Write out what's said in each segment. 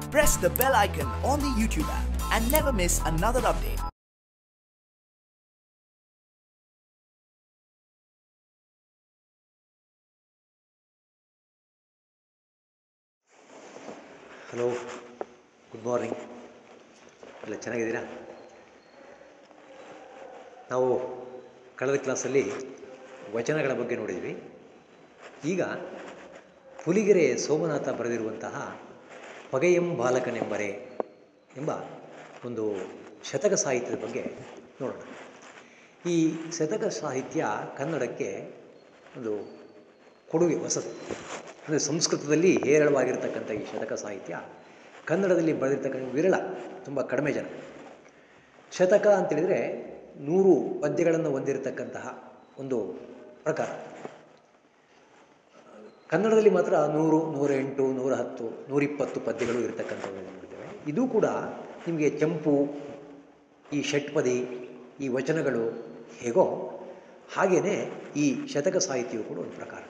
press the bell icon on the YouTube app and never miss another update. Hello good morning ಎಲ್ಲ ಚೆನ್ನಾಗಿದ್ದೀರಾ ನಾವು ಕಳೆದ ಕ್ಲಾಸಲ್ಲಿ ವಚನಗಳ ಬಗ್ಗೆ ನೋಡಿದ್ವಿ ಈಗ ಪುಲಿಗೆರೆ ಸೋಮನಾಥ ಬರೆದಿರುವಂತಹ ಪಗೆಯಂ ಬಾಲಕನೆಂಬರೆ ಎಂಬ ಒಂದು ಶತಕ ಸಾಹಿತ್ಯದ ಬಗ್ಗೆ ನೋಡೋಣ ಈ ಶತಕ ಸಾಹಿತ್ಯ ಕನ್ನಡಕ್ಕೆ ಒಂದು ಕೊಡುಗೆ ಹೊಸದು ಅಂದರೆ ಸಂಸ್ಕೃತದಲ್ಲಿ ಹೇರಳವಾಗಿರ್ತಕ್ಕಂಥ ಈ ಶತಕ ಸಾಹಿತ್ಯ ಕನ್ನಡದಲ್ಲಿ ಬರೆದಿರ್ತಕ್ಕಂಥ ವಿರಳ ತುಂಬ ಕಡಿಮೆ ಜನ ಶತಕ ಅಂತೇಳಿದರೆ ನೂರು ಪದ್ಯಗಳನ್ನು ಹೊಂದಿರತಕ್ಕಂತಹ ಒಂದು ಪ್ರಕಾರ ಕನ್ನಡದಲ್ಲಿ ಮಾತ್ರ ನೂರು ನೂರ ಎಂಟು ನೂರ ಹತ್ತು ನೂರಿಪ್ಪತ್ತು ಪದ್ಯಗಳು ಇರತಕ್ಕಂಥದ್ದು ನೋಡ್ತೇವೆ ಇದು ಕೂಡ ನಿಮಗೆ ಚಂಪು ಈ ಷಟ್ಪದಿ ಈ ವಚನಗಳು ಹೇಗೋ ಹಾಗೆಯೇ ಈ ಶತಕ ಸಾಹಿತ್ಯವು ಕೂಡ ಒಂದು ಪ್ರಕಾರ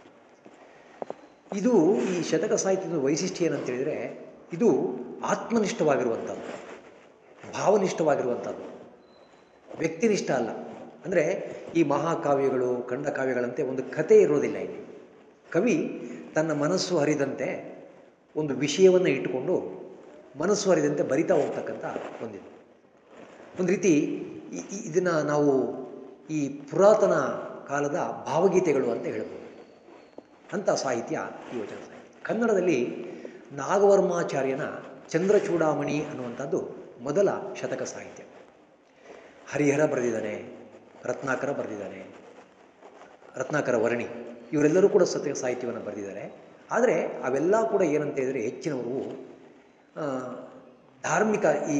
ಇದು ಈ ಶತಕ ಸಾಹಿತ್ಯದ ವೈಶಿಷ್ಟ್ಯ ಏನಂತೇಳಿದರೆ ಇದು ಆತ್ಮನಿಷ್ಠವಾಗಿರುವಂಥದ್ದು ಭಾವನಿಷ್ಠವಾಗಿರುವಂಥದ್ದು ವ್ಯಕ್ತಿನಿಷ್ಠ ಅಲ್ಲ ಅಂದರೆ ಈ ಮಹಾಕಾವ್ಯಗಳು ಖಂಡಕಾವ್ಯಗಳಂತೆ ಒಂದು ಕತೆ ಇರೋದಿಲ್ಲ ಇಲ್ಲಿ ಕವಿ ತನ್ನ ಮನಸ್ಸು ಹರಿದಂತೆ ಒಂದು ವಿಷಯವನ್ನು ಇಟ್ಟುಕೊಂಡು ಮನಸ್ಸು ಹರಿದಂತೆ ಬರಿತಾ ಹೋಗ್ತಕ್ಕಂಥ ಒಂದಿದು ಒಂದು ರೀತಿ ಇದನ್ನು ನಾವು ಈ ಪುರಾತನ ಕಾಲದ ಭಾವಗೀತೆಗಳು ಅಂತ ಹೇಳ್ಬೋದು ಅಂಥ ಸಾಹಿತ್ಯ ಈ ವಚನ ಸಾಹಿತ್ಯ ಕನ್ನಡದಲ್ಲಿ ನಾಗವರ್ಮಾಚಾರ್ಯನ ಚಂದ್ರಚೂಡಾಮಣಿ ಅನ್ನುವಂಥದ್ದು ಮೊದಲ ಶತಕ ಸಾಹಿತ್ಯ ಹರಿಹರ ಬರೆದಿದ್ದಾನೆ ರತ್ನಾಕರ ಬರೆದಿದ್ದಾನೆ ರತ್ನಾಕರ ವರ್ಣಿ ಇವರೆಲ್ಲರೂ ಕೂಡ ಶತಕ ಸಾಹಿತ್ಯವನ್ನು ಬರೆದಿದ್ದಾರೆ ಆದರೆ ಅವೆಲ್ಲ ಕೂಡ ಏನಂತ ಹೇಳಿದರೆ ಹೆಚ್ಚಿನವರು ಧಾರ್ಮಿಕ ಈ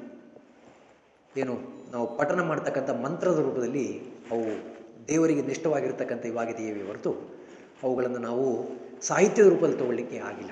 ಏನು ನಾವು ಪಠನ ಮಾಡ್ತಕ್ಕಂಥ ಮಂತ್ರದ ರೂಪದಲ್ಲಿ ಅವು ದೇವರಿಗೆ ನಿಷ್ಠವಾಗಿರ್ತಕ್ಕಂಥ ಇವಾಗಿದೆಯೇ ಹೊರತು ಅವುಗಳನ್ನು ನಾವು ಸಾಹಿತ್ಯದ ರೂಪದಲ್ಲಿ ತಗೊಳ್ಳಿಕ್ಕೆ ಆಗಿಲ್ಲ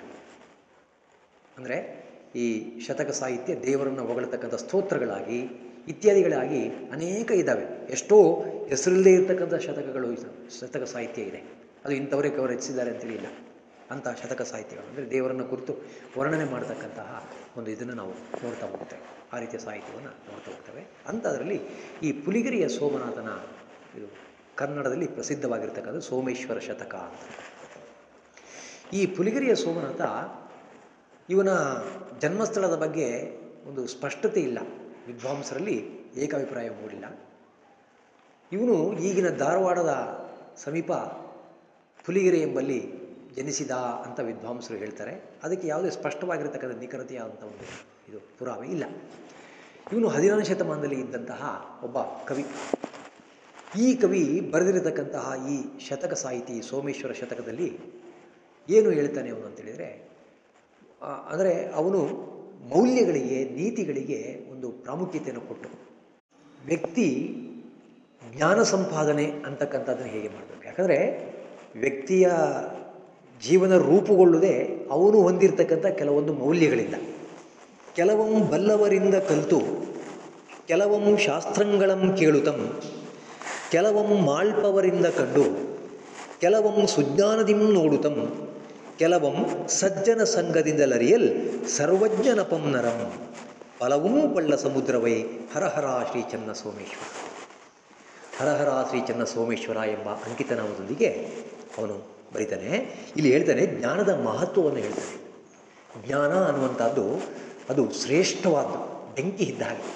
ಅಂದರೆ ಈ ಶತಕ ಸಾಹಿತ್ಯ ದೇವರನ್ನು ಹೊಗಳತಕ್ಕಂಥ ಸ್ತೋತ್ರಗಳಾಗಿ ಇತ್ಯಾದಿಗಳಾಗಿ ಅನೇಕ ಇದ್ದಾವೆ ಎಷ್ಟೋ ಹೆಸರಲ್ಲೇ ಇರತಕ್ಕಂಥ ಶತಕಗಳು ಶತಕ ಸಾಹಿತ್ಯ ಇದೆ ಅದು ಇಂಥವರೇ ಕವರು ರಚಿಸಿದ್ದಾರೆ ಅಂತೇಳಿ ಇಲ್ಲ ಅಂತಹ ಶತಕ ಸಾಹಿತ್ಯಗಳು ಅಂದರೆ ದೇವರನ್ನು ಕುರಿತು ವರ್ಣನೆ ಮಾಡತಕ್ಕಂತಹ ಒಂದು ಇದನ್ನು ನಾವು ನೋಡ್ತಾ ಹೋಗ್ತೇವೆ ಆ ರೀತಿಯ ಸಾಹಿತ್ಯವನ್ನು ನೋಡ್ತಾ ಹೋಗ್ತೇವೆ ಅಂಥದ್ರಲ್ಲಿ ಈ ಪುಲಿಗಿರಿಯ ಸೋಮನಾಥನ ಇದು ಕನ್ನಡದಲ್ಲಿ ಪ್ರಸಿದ್ಧವಾಗಿರ್ತಕ್ಕಂಥ ಸೋಮೇಶ್ವರ ಶತಕ ಅಂತ ಈ ಪುಲಿಗಿರಿಯ ಸೋಮನಾಥ ಇವನ ಜನ್ಮಸ್ಥಳದ ಬಗ್ಗೆ ಒಂದು ಸ್ಪಷ್ಟತೆ ಇಲ್ಲ ವಿದ್ವಾಂಸರಲ್ಲಿ ಏಕಾಭಿಪ್ರಾಯ ಮೂಡಿಲ್ಲ ಇವನು ಈಗಿನ ಧಾರವಾಡದ ಸಮೀಪ ಪುಲಿಗೆರೆ ಎಂಬಲ್ಲಿ ಜನಿಸಿದ ಅಂತ ವಿದ್ವಾಂಸರು ಹೇಳ್ತಾರೆ ಅದಕ್ಕೆ ಯಾವುದೇ ಸ್ಪಷ್ಟವಾಗಿರ್ತಕ್ಕಂಥ ನಿಖರತೆಯ ಅಂತ ಒಂದು ಇದು ಪುರಾವೆ ಇಲ್ಲ ಇವನು ಹದಿನಾರನೇ ಶತಮಾನದಲ್ಲಿ ಇದ್ದಂತಹ ಒಬ್ಬ ಕವಿ ಈ ಕವಿ ಬರೆದಿರತಕ್ಕಂತಹ ಈ ಶತಕ ಸಾಹಿತಿ ಸೋಮೇಶ್ವರ ಶತಕದಲ್ಲಿ ಏನು ಹೇಳ್ತಾನೆ ಅವನು ಅಂತೇಳಿದರೆ ಅಂದರೆ ಅವನು ಮೌಲ್ಯಗಳಿಗೆ ನೀತಿಗಳಿಗೆ ಒಂದು ಪ್ರಾಮುಖ್ಯತೆಯನ್ನು ಕೊಟ್ಟು ವ್ಯಕ್ತಿ ಜ್ಞಾನ ಸಂಪಾದನೆ ಅಂತಕ್ಕಂಥದ್ದನ್ನು ಹೇಗೆ ಮಾಡಬೇಕು ಯಾಕಂದರೆ ವ್ಯಕ್ತಿಯ ಜೀವನ ರೂಪುಗೊಳ್ಳುವುದೇ ಅವನು ಹೊಂದಿರತಕ್ಕಂಥ ಕೆಲವೊಂದು ಮೌಲ್ಯಗಳಿಂದ ಕೆಲವಂ ಬಲ್ಲವರಿಂದ ಕಲಿತು ಕೆಲವಂ ಶಾಸ್ತ್ರಂಗಳಂ ಕೇಳುತ್ತಂ ಕೆಲವಂ ಮಾಳ್ಪವರಿಂದ ಕಂಡು ಕೆಲವಂ ಸುಜ್ಞಾನದಿಂ ನೋಡುತ್ತಂ ಕೆಲವಂ ಸಜ್ಜನ ಸಂಘದಿಂದಲರಿಯಲ್ ಸರ್ವಜ್ಞನಪಂ ನರಂ ಫಲವೂ ಪಳ್ಳ ಸಮುದ್ರವೈ ಹರಹರ ಶ್ರೀ ಚನ್ನ ಸೋಮೇಶ್ವರ ಹರಹರ ಶ್ರೀ ಚನ್ನ ಸೋಮೇಶ್ವರ ಎಂಬ ಅಂಕಿತನಾಮದೊಂದಿಗೆ ಅವನು ಬರೀತಾನೆ ಇಲ್ಲಿ ಹೇಳ್ತಾನೆ ಜ್ಞಾನದ ಮಹತ್ವವನ್ನು ಹೇಳ್ತಾನೆ ಜ್ಞಾನ ಅನ್ನುವಂಥದ್ದು ಅದು ಶ್ರೇಷ್ಠವಾದ್ದು ಬೆಂಕಿ ಇದ್ದ ಹಾಗೆ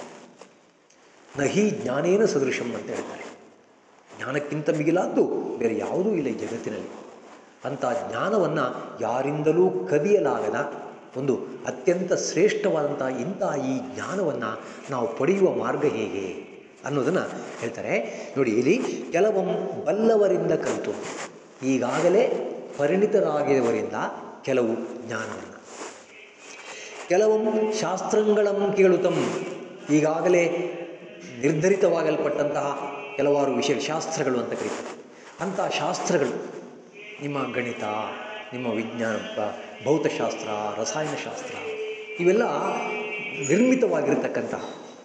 ನಹಿ ಜ್ಞಾನೇನ ಸದೃಶಂ ಅಂತ ಹೇಳ್ತಾರೆ ಜ್ಞಾನಕ್ಕಿಂತ ಮಿಗಿಲಾದ್ದು ಬೇರೆ ಯಾವುದೂ ಇಲ್ಲ ಈ ಜಗತ್ತಿನಲ್ಲಿ ಅಂಥ ಜ್ಞಾನವನ್ನು ಯಾರಿಂದಲೂ ಕದಿಯಲಾಗದ ಒಂದು ಅತ್ಯಂತ ಶ್ರೇಷ್ಠವಾದಂಥ ಇಂಥ ಈ ಜ್ಞಾನವನ್ನು ನಾವು ಪಡೆಯುವ ಮಾರ್ಗ ಹೇಗೆ ಅನ್ನೋದನ್ನು ಹೇಳ್ತಾರೆ ನೋಡಿ ಇಲ್ಲಿ ಕೆಲವೊಂ ಬಲ್ಲವರಿಂದ ಕಲಿತು ಈಗಾಗಲೇ ಪರಿಣಿತರಾಗಿರುವವರಿಂದ ಕೆಲವು ಜ್ಞಾನವನ್ನು ಕೆಲವೊಂ ಶಾಸ್ತ್ರಗಳಂ ಕೇಳುತ್ತಂ ಈಗಾಗಲೇ ನಿರ್ಧರಿತವಾಗಲ್ಪಟ್ಟಂತಹ ಕೆಲವಾರು ವಿಷಯ ಶಾಸ್ತ್ರಗಳು ಅಂತ ಕರೀತಾರೆ ಅಂಥ ಶಾಸ್ತ್ರಗಳು ನಿಮ್ಮ ಗಣಿತ ನಿಮ್ಮ ವಿಜ್ಞಾನ ಭೌತಶಾಸ್ತ್ರ ರಸಾಯನಶಾಸ್ತ್ರ ಇವೆಲ್ಲ ನಿರ್ಮಿತವಾಗಿರತಕ್ಕಂಥ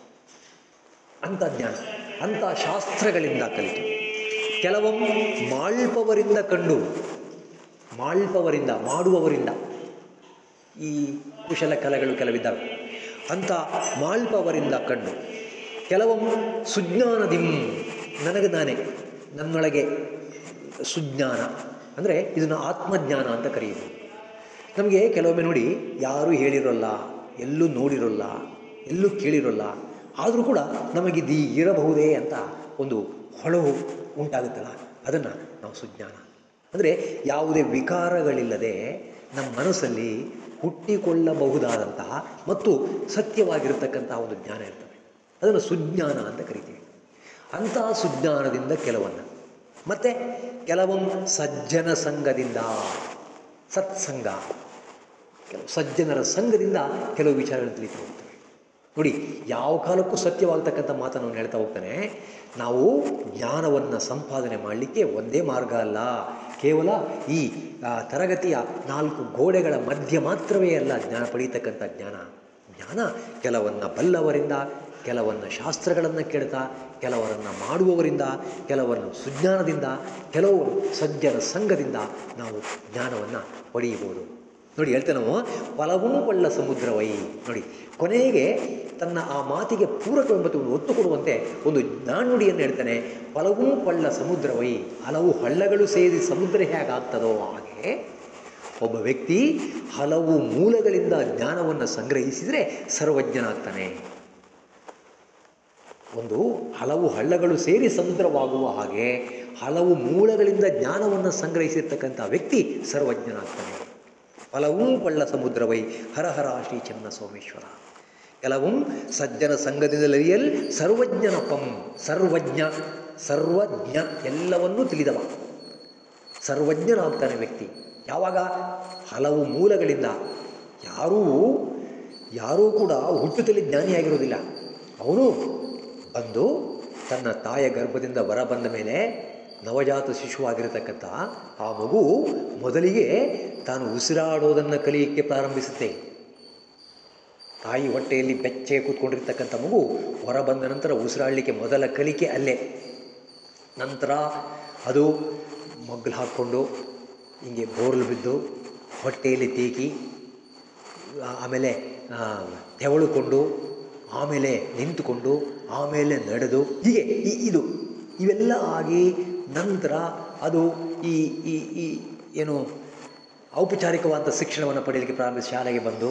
ಅಂಥ ಜ್ಞಾನ ಅಂಥ ಶಾಸ್ತ್ರಗಳಿಂದ ಕಲಿತು ಕೆಲವೊಮ್ಮೆ ಮಾಳ್ಪವರಿಂದ ಕಂಡು ಮಾಳ್ಪವರಿಂದ ಮಾಡುವವರಿಂದ ಈ ಕುಶಲ ಕಲೆಗಳು ಕೆಲವಿದ್ದಾವೆ ಅಂಥ ಮಾಳ್ಪವರಿಂದ ಕಂಡು ಕೆಲವೊಮ್ಮೆ ಸುಜ್ಞಾನದಿಂ ನನಗೆ ನಾನೇ ನನ್ನೊಳಗೆ ಸುಜ್ಞಾನ ಅಂದರೆ ಇದನ್ನು ಆತ್ಮಜ್ಞಾನ ಅಂತ ಕರೆಯುವುದು ನಮಗೆ ಕೆಲವೊಮ್ಮೆ ನೋಡಿ ಯಾರೂ ಹೇಳಿರೋಲ್ಲ ಎಲ್ಲೂ ನೋಡಿರೋಲ್ಲ ಎಲ್ಲೂ ಕೇಳಿರೋಲ್ಲ ಆದರೂ ಕೂಡ ನಮಗಿದು ಇರಬಹುದೇ ಅಂತ ಒಂದು ಹೊಳವು ಉಂಟಾಗುತ್ತಲ್ಲ ಅದನ್ನು ನಾವು ಸುಜ್ಞಾನ ಅಂದರೆ ಯಾವುದೇ ವಿಕಾರಗಳಿಲ್ಲದೆ ನಮ್ಮ ಮನಸ್ಸಲ್ಲಿ ಹುಟ್ಟಿಕೊಳ್ಳಬಹುದಾದಂತಹ ಮತ್ತು ಸತ್ಯವಾಗಿರತಕ್ಕಂತಹ ಒಂದು ಜ್ಞಾನ ಇರ್ತದೆ ಅದನ್ನು ಸುಜ್ಞಾನ ಅಂತ ಕರಿತೀವಿ ಅಂತಹ ಸುಜ್ಞಾನದಿಂದ ಕೆಲವನ್ನು ಮತ್ತು ಕೆಲವೊಮ್ಮೆ ಸಜ್ಜನ ಸಂಘದಿಂದ ಸತ್ಸಂಗ ಕೆಲವು ಸಜ್ಜನರ ಸಂಘದಿಂದ ಕೆಲವು ವಿಚಾರಗಳನ್ನು ತಿಳಿತಾ ಹೋಗ್ತವೆ ನೋಡಿ ಯಾವ ಕಾಲಕ್ಕೂ ಸತ್ಯವಾಗ್ತಕ್ಕಂಥ ಮಾತನ್ನು ಅವ್ನು ಹೇಳ್ತಾ ಹೋಗ್ತಾನೆ ನಾವು ಜ್ಞಾನವನ್ನು ಸಂಪಾದನೆ ಮಾಡಲಿಕ್ಕೆ ಒಂದೇ ಮಾರ್ಗ ಅಲ್ಲ ಕೇವಲ ಈ ಆ, ತರಗತಿಯ ನಾಲ್ಕು ಗೋಡೆಗಳ ಮಧ್ಯ ಮಾತ್ರವೇ ಅಲ್ಲ ಜ್ಞಾನ ಪಡೀತಕ್ಕಂಥ ಜ್ಞಾನ ಜ್ಞಾನ ಕೆಲವನ್ನು ಬಲ್ಲವರಿಂದ ಕೆಲವನ್ನು ಶಾಸ್ತ್ರಗಳನ್ನು ಕೇಳ್ತಾ ಕೆಲವರನ್ನು ಮಾಡುವವರಿಂದ ಕೆಲವನ್ನು ಸುಜ್ಞಾನದಿಂದ ಕೆಲವು ಸಜ್ಜನ ಸಂಘದಿಂದ ನಾವು ಜ್ಞಾನವನ್ನು ಪಡೆಯಬಹುದು ನೋಡಿ ಹೇಳ್ತೇನೆ ನಾವು ಫಲವೂ ಕೊಳ್ಳ ಸಮುದ್ರವೈ ನೋಡಿ ಕೊನೆಗೆ ತನ್ನ ಆ ಮಾತಿಗೆ ಪೂರಕವೆಂಬತ್ತು ಒಂದು ಒತ್ತು ಕೊಡುವಂತೆ ಒಂದು ನಾಣ್ಣುಡಿಯನ್ನು ಹೇಳ್ತಾನೆ ಫಲವೂ ಕೊಳ್ಳ ಸಮುದ್ರವೈ ಹಲವು ಹಳ್ಳಗಳು ಸೇರಿ ಸಮುದ್ರ ಹೇಗಾಗ್ತದೋ ಹಾಗೆ ಒಬ್ಬ ವ್ಯಕ್ತಿ ಹಲವು ಮೂಲಗಳಿಂದ ಜ್ಞಾನವನ್ನು ಸಂಗ್ರಹಿಸಿದರೆ ಸರ್ವಜ್ಞನಾಗ್ತಾನೆ ಒಂದು ಹಲವು ಹಳ್ಳಗಳು ಸೇರಿ ಸಮುದ್ರವಾಗುವ ಹಾಗೆ ಹಲವು ಮೂಲಗಳಿಂದ ಜ್ಞಾನವನ್ನು ಸಂಗ್ರಹಿಸಿರ್ತಕ್ಕಂಥ ವ್ಯಕ್ತಿ ಸರ್ವಜ್ಞನಾಗ್ತಾನೆ ಫಲವೂ ಪಳ್ಳ ಸಮುದ್ರವೈ ಹರಹರ ಶ್ರೀ ಚನ್ನ ಸೋಮೇಶ್ವರ ಕೆಲವು ಸಜ್ಜನ ಸಂಘದಿಂದಲರಿಯಲ್ ಸರ್ವಜ್ಞನಪಂ ಸರ್ವಜ್ಞ ಸರ್ವಜ್ಞ ಎಲ್ಲವನ್ನೂ ತಿಳಿದವ ಸರ್ವಜ್ಞನಾಗ್ತಾನೆ ವ್ಯಕ್ತಿ ಯಾವಾಗ ಹಲವು ಮೂಲಗಳಿಂದ ಯಾರೂ ಯಾರೂ ಕೂಡ ಹುಟ್ಟುತ್ತಲೇ ಜ್ಞಾನಿಯಾಗಿರೋದಿಲ್ಲ ಅವನು ಬಂದು ತನ್ನ ತಾಯ ಗರ್ಭದಿಂದ ಹೊರ ಬಂದ ಮೇಲೆ ನವಜಾತ ಶಿಶುವಾಗಿರತಕ್ಕಂಥ ಆ ಮಗು ಮೊದಲಿಗೆ ತಾನು ಉಸಿರಾಡೋದನ್ನು ಕಲಿಯಕ್ಕೆ ಪ್ರಾರಂಭಿಸುತ್ತೆ ತಾಯಿ ಹೊಟ್ಟೆಯಲ್ಲಿ ಬೆಚ್ಚಗೆ ಕೂತ್ಕೊಂಡಿರ್ತಕ್ಕಂಥ ಮಗು ಹೊರ ಬಂದ ನಂತರ ಉಸಿರಾಡಲಿಕ್ಕೆ ಮೊದಲ ಕಲಿಕೆ ಅಲ್ಲೇ ನಂತರ ಅದು ಮಗ್ಗಲು ಹಾಕ್ಕೊಂಡು ಹಿಂಗೆ ಬೋರ್ಲು ಬಿದ್ದು ಹೊಟ್ಟೆಯಲ್ಲಿ ತೇಗಿ ಆ- ಆಮೇಲೆ ಆ, ತೆವಳುಕೊಂಡು ಆಮೇಲೆ ನಿಂತುಕೊಂಡು ಆಮೇಲೆ ನಡೆದು ಹೀಗೆ ಈ- ಇದು ಇವೆಲ್ಲ ಆಗಿ ನಂತರ ಅದು ಈ ಈ ಈ ಏನು ಔಪಚಾರಿಕವಾದ ಶಿಕ್ಷಣವನ್ನು ಪಡೆಯಲಿಕ್ಕೆ ಪ್ರಾರಂಭಿಸಿ ಶಾಲೆಗೆ ಬಂದು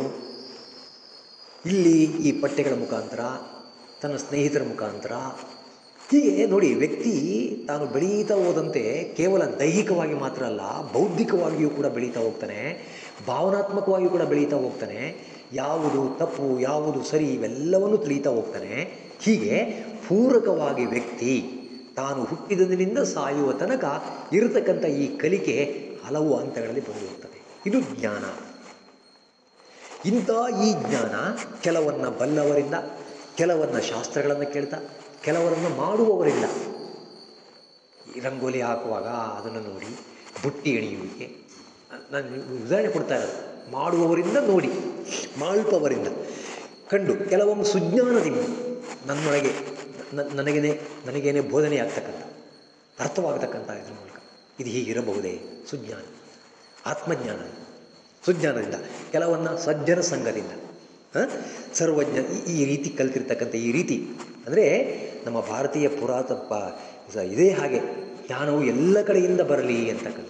ಇಲ್ಲಿ ಈ ಪಠ್ಯಗಳ ಮುಖಾಂತರ ತನ್ನ ಸ್ನೇಹಿತರ ಮುಖಾಂತರ ಹೀಗೆ ನೋಡಿ ವ್ಯಕ್ತಿ ತಾನು ಬೆಳೀತಾ ಹೋದಂತೆ ಕೇವಲ ದೈಹಿಕವಾಗಿ ಮಾತ್ರ ಅಲ್ಲ ಬೌದ್ಧಿಕವಾಗಿಯೂ ಕೂಡ ಬೆಳೀತಾ ಹೋಗ್ತಾನೆ ಭಾವನಾತ್ಮಕವಾಗಿಯೂ ಕೂಡ ಬೆಳೀತಾ ಹೋಗ್ತಾನೆ ಯಾವುದು ತಪ್ಪು ಯಾವುದು ಸರಿ ಇವೆಲ್ಲವನ್ನು ತಿಳಿತಾ ಹೋಗ್ತಾನೆ ಹೀಗೆ ಪೂರಕವಾಗಿ ವ್ಯಕ್ತಿ ತಾನು ಹುಟ್ಟಿದಂದಿನಿಂದ ಸಾಯುವ ತನಕ ಇರತಕ್ಕಂಥ ಈ ಕಲಿಕೆ ಹಲವು ಹಂತಗಳಲ್ಲಿ ಬಂದು ಹೋಗ್ತದೆ ಇದು ಜ್ಞಾನ ಇಂಥ ಈ ಜ್ಞಾನ ಕೆಲವನ್ನ ಬಲ್ಲವರಿಂದ ಕೆಲವನ್ನ ಶಾಸ್ತ್ರಗಳನ್ನು ಕೇಳ್ತಾ ಕೆಲವರನ್ನು ಮಾಡುವವರಿಂದ ಈ ರಂಗೋಲಿ ಹಾಕುವಾಗ ಅದನ್ನು ನೋಡಿ ಬುಟ್ಟಿ ಎಣಿಯುವಿಕೆ ನಾನು ಉದಾಹರಣೆ ಕೊಡ್ತಾ ಇರೋದು ಮಾಡುವವರಿಂದ ನೋಡಿ ಮಾಳ್ಪವರಿಂದ ಕಂಡು ಕೆಲವೊಮ್ಮೆ ಸುಜ್ಞಾನದಿಂದ ನನ್ನೊಳಗೆ ನ- ನನಗೇನೆ ನನಗೇನೆ ಬೋಧನೆ ಆಗ್ತಕ್ಕಂಥ ಅರ್ಥವಾಗತಕ್ಕಂಥ ಇದ್ರ ಮೂಲಕ ಇದು ಹೀಗಿರಬಹುದೇ ಸುಜ್ಞಾನ ಆತ್ಮಜ್ಞಾನ ಸುಜ್ಞಾನದಿಂದ ಕೆಲವನ್ನ ಸಜ್ಜನ ಸಂಘದಿಂದ ಆ? ಸರ್ವಜ್ಞ ಈ- ಈ ರೀತಿ ಕಲ್ತಿರ್ತಕ್ಕಂಥ ಈ ರೀತಿ ಅಂದರೆ ನಮ್ಮ ಭಾರತೀಯ ಪುರಾತ ಪ ಸ- ಇದೇ ಹಾಗೆ ಜ್ಞಾನವು ಎಲ್ಲ ಕಡೆಯಿಂದ ಬರಲಿ ಅಂತಕ್ಕಂಥ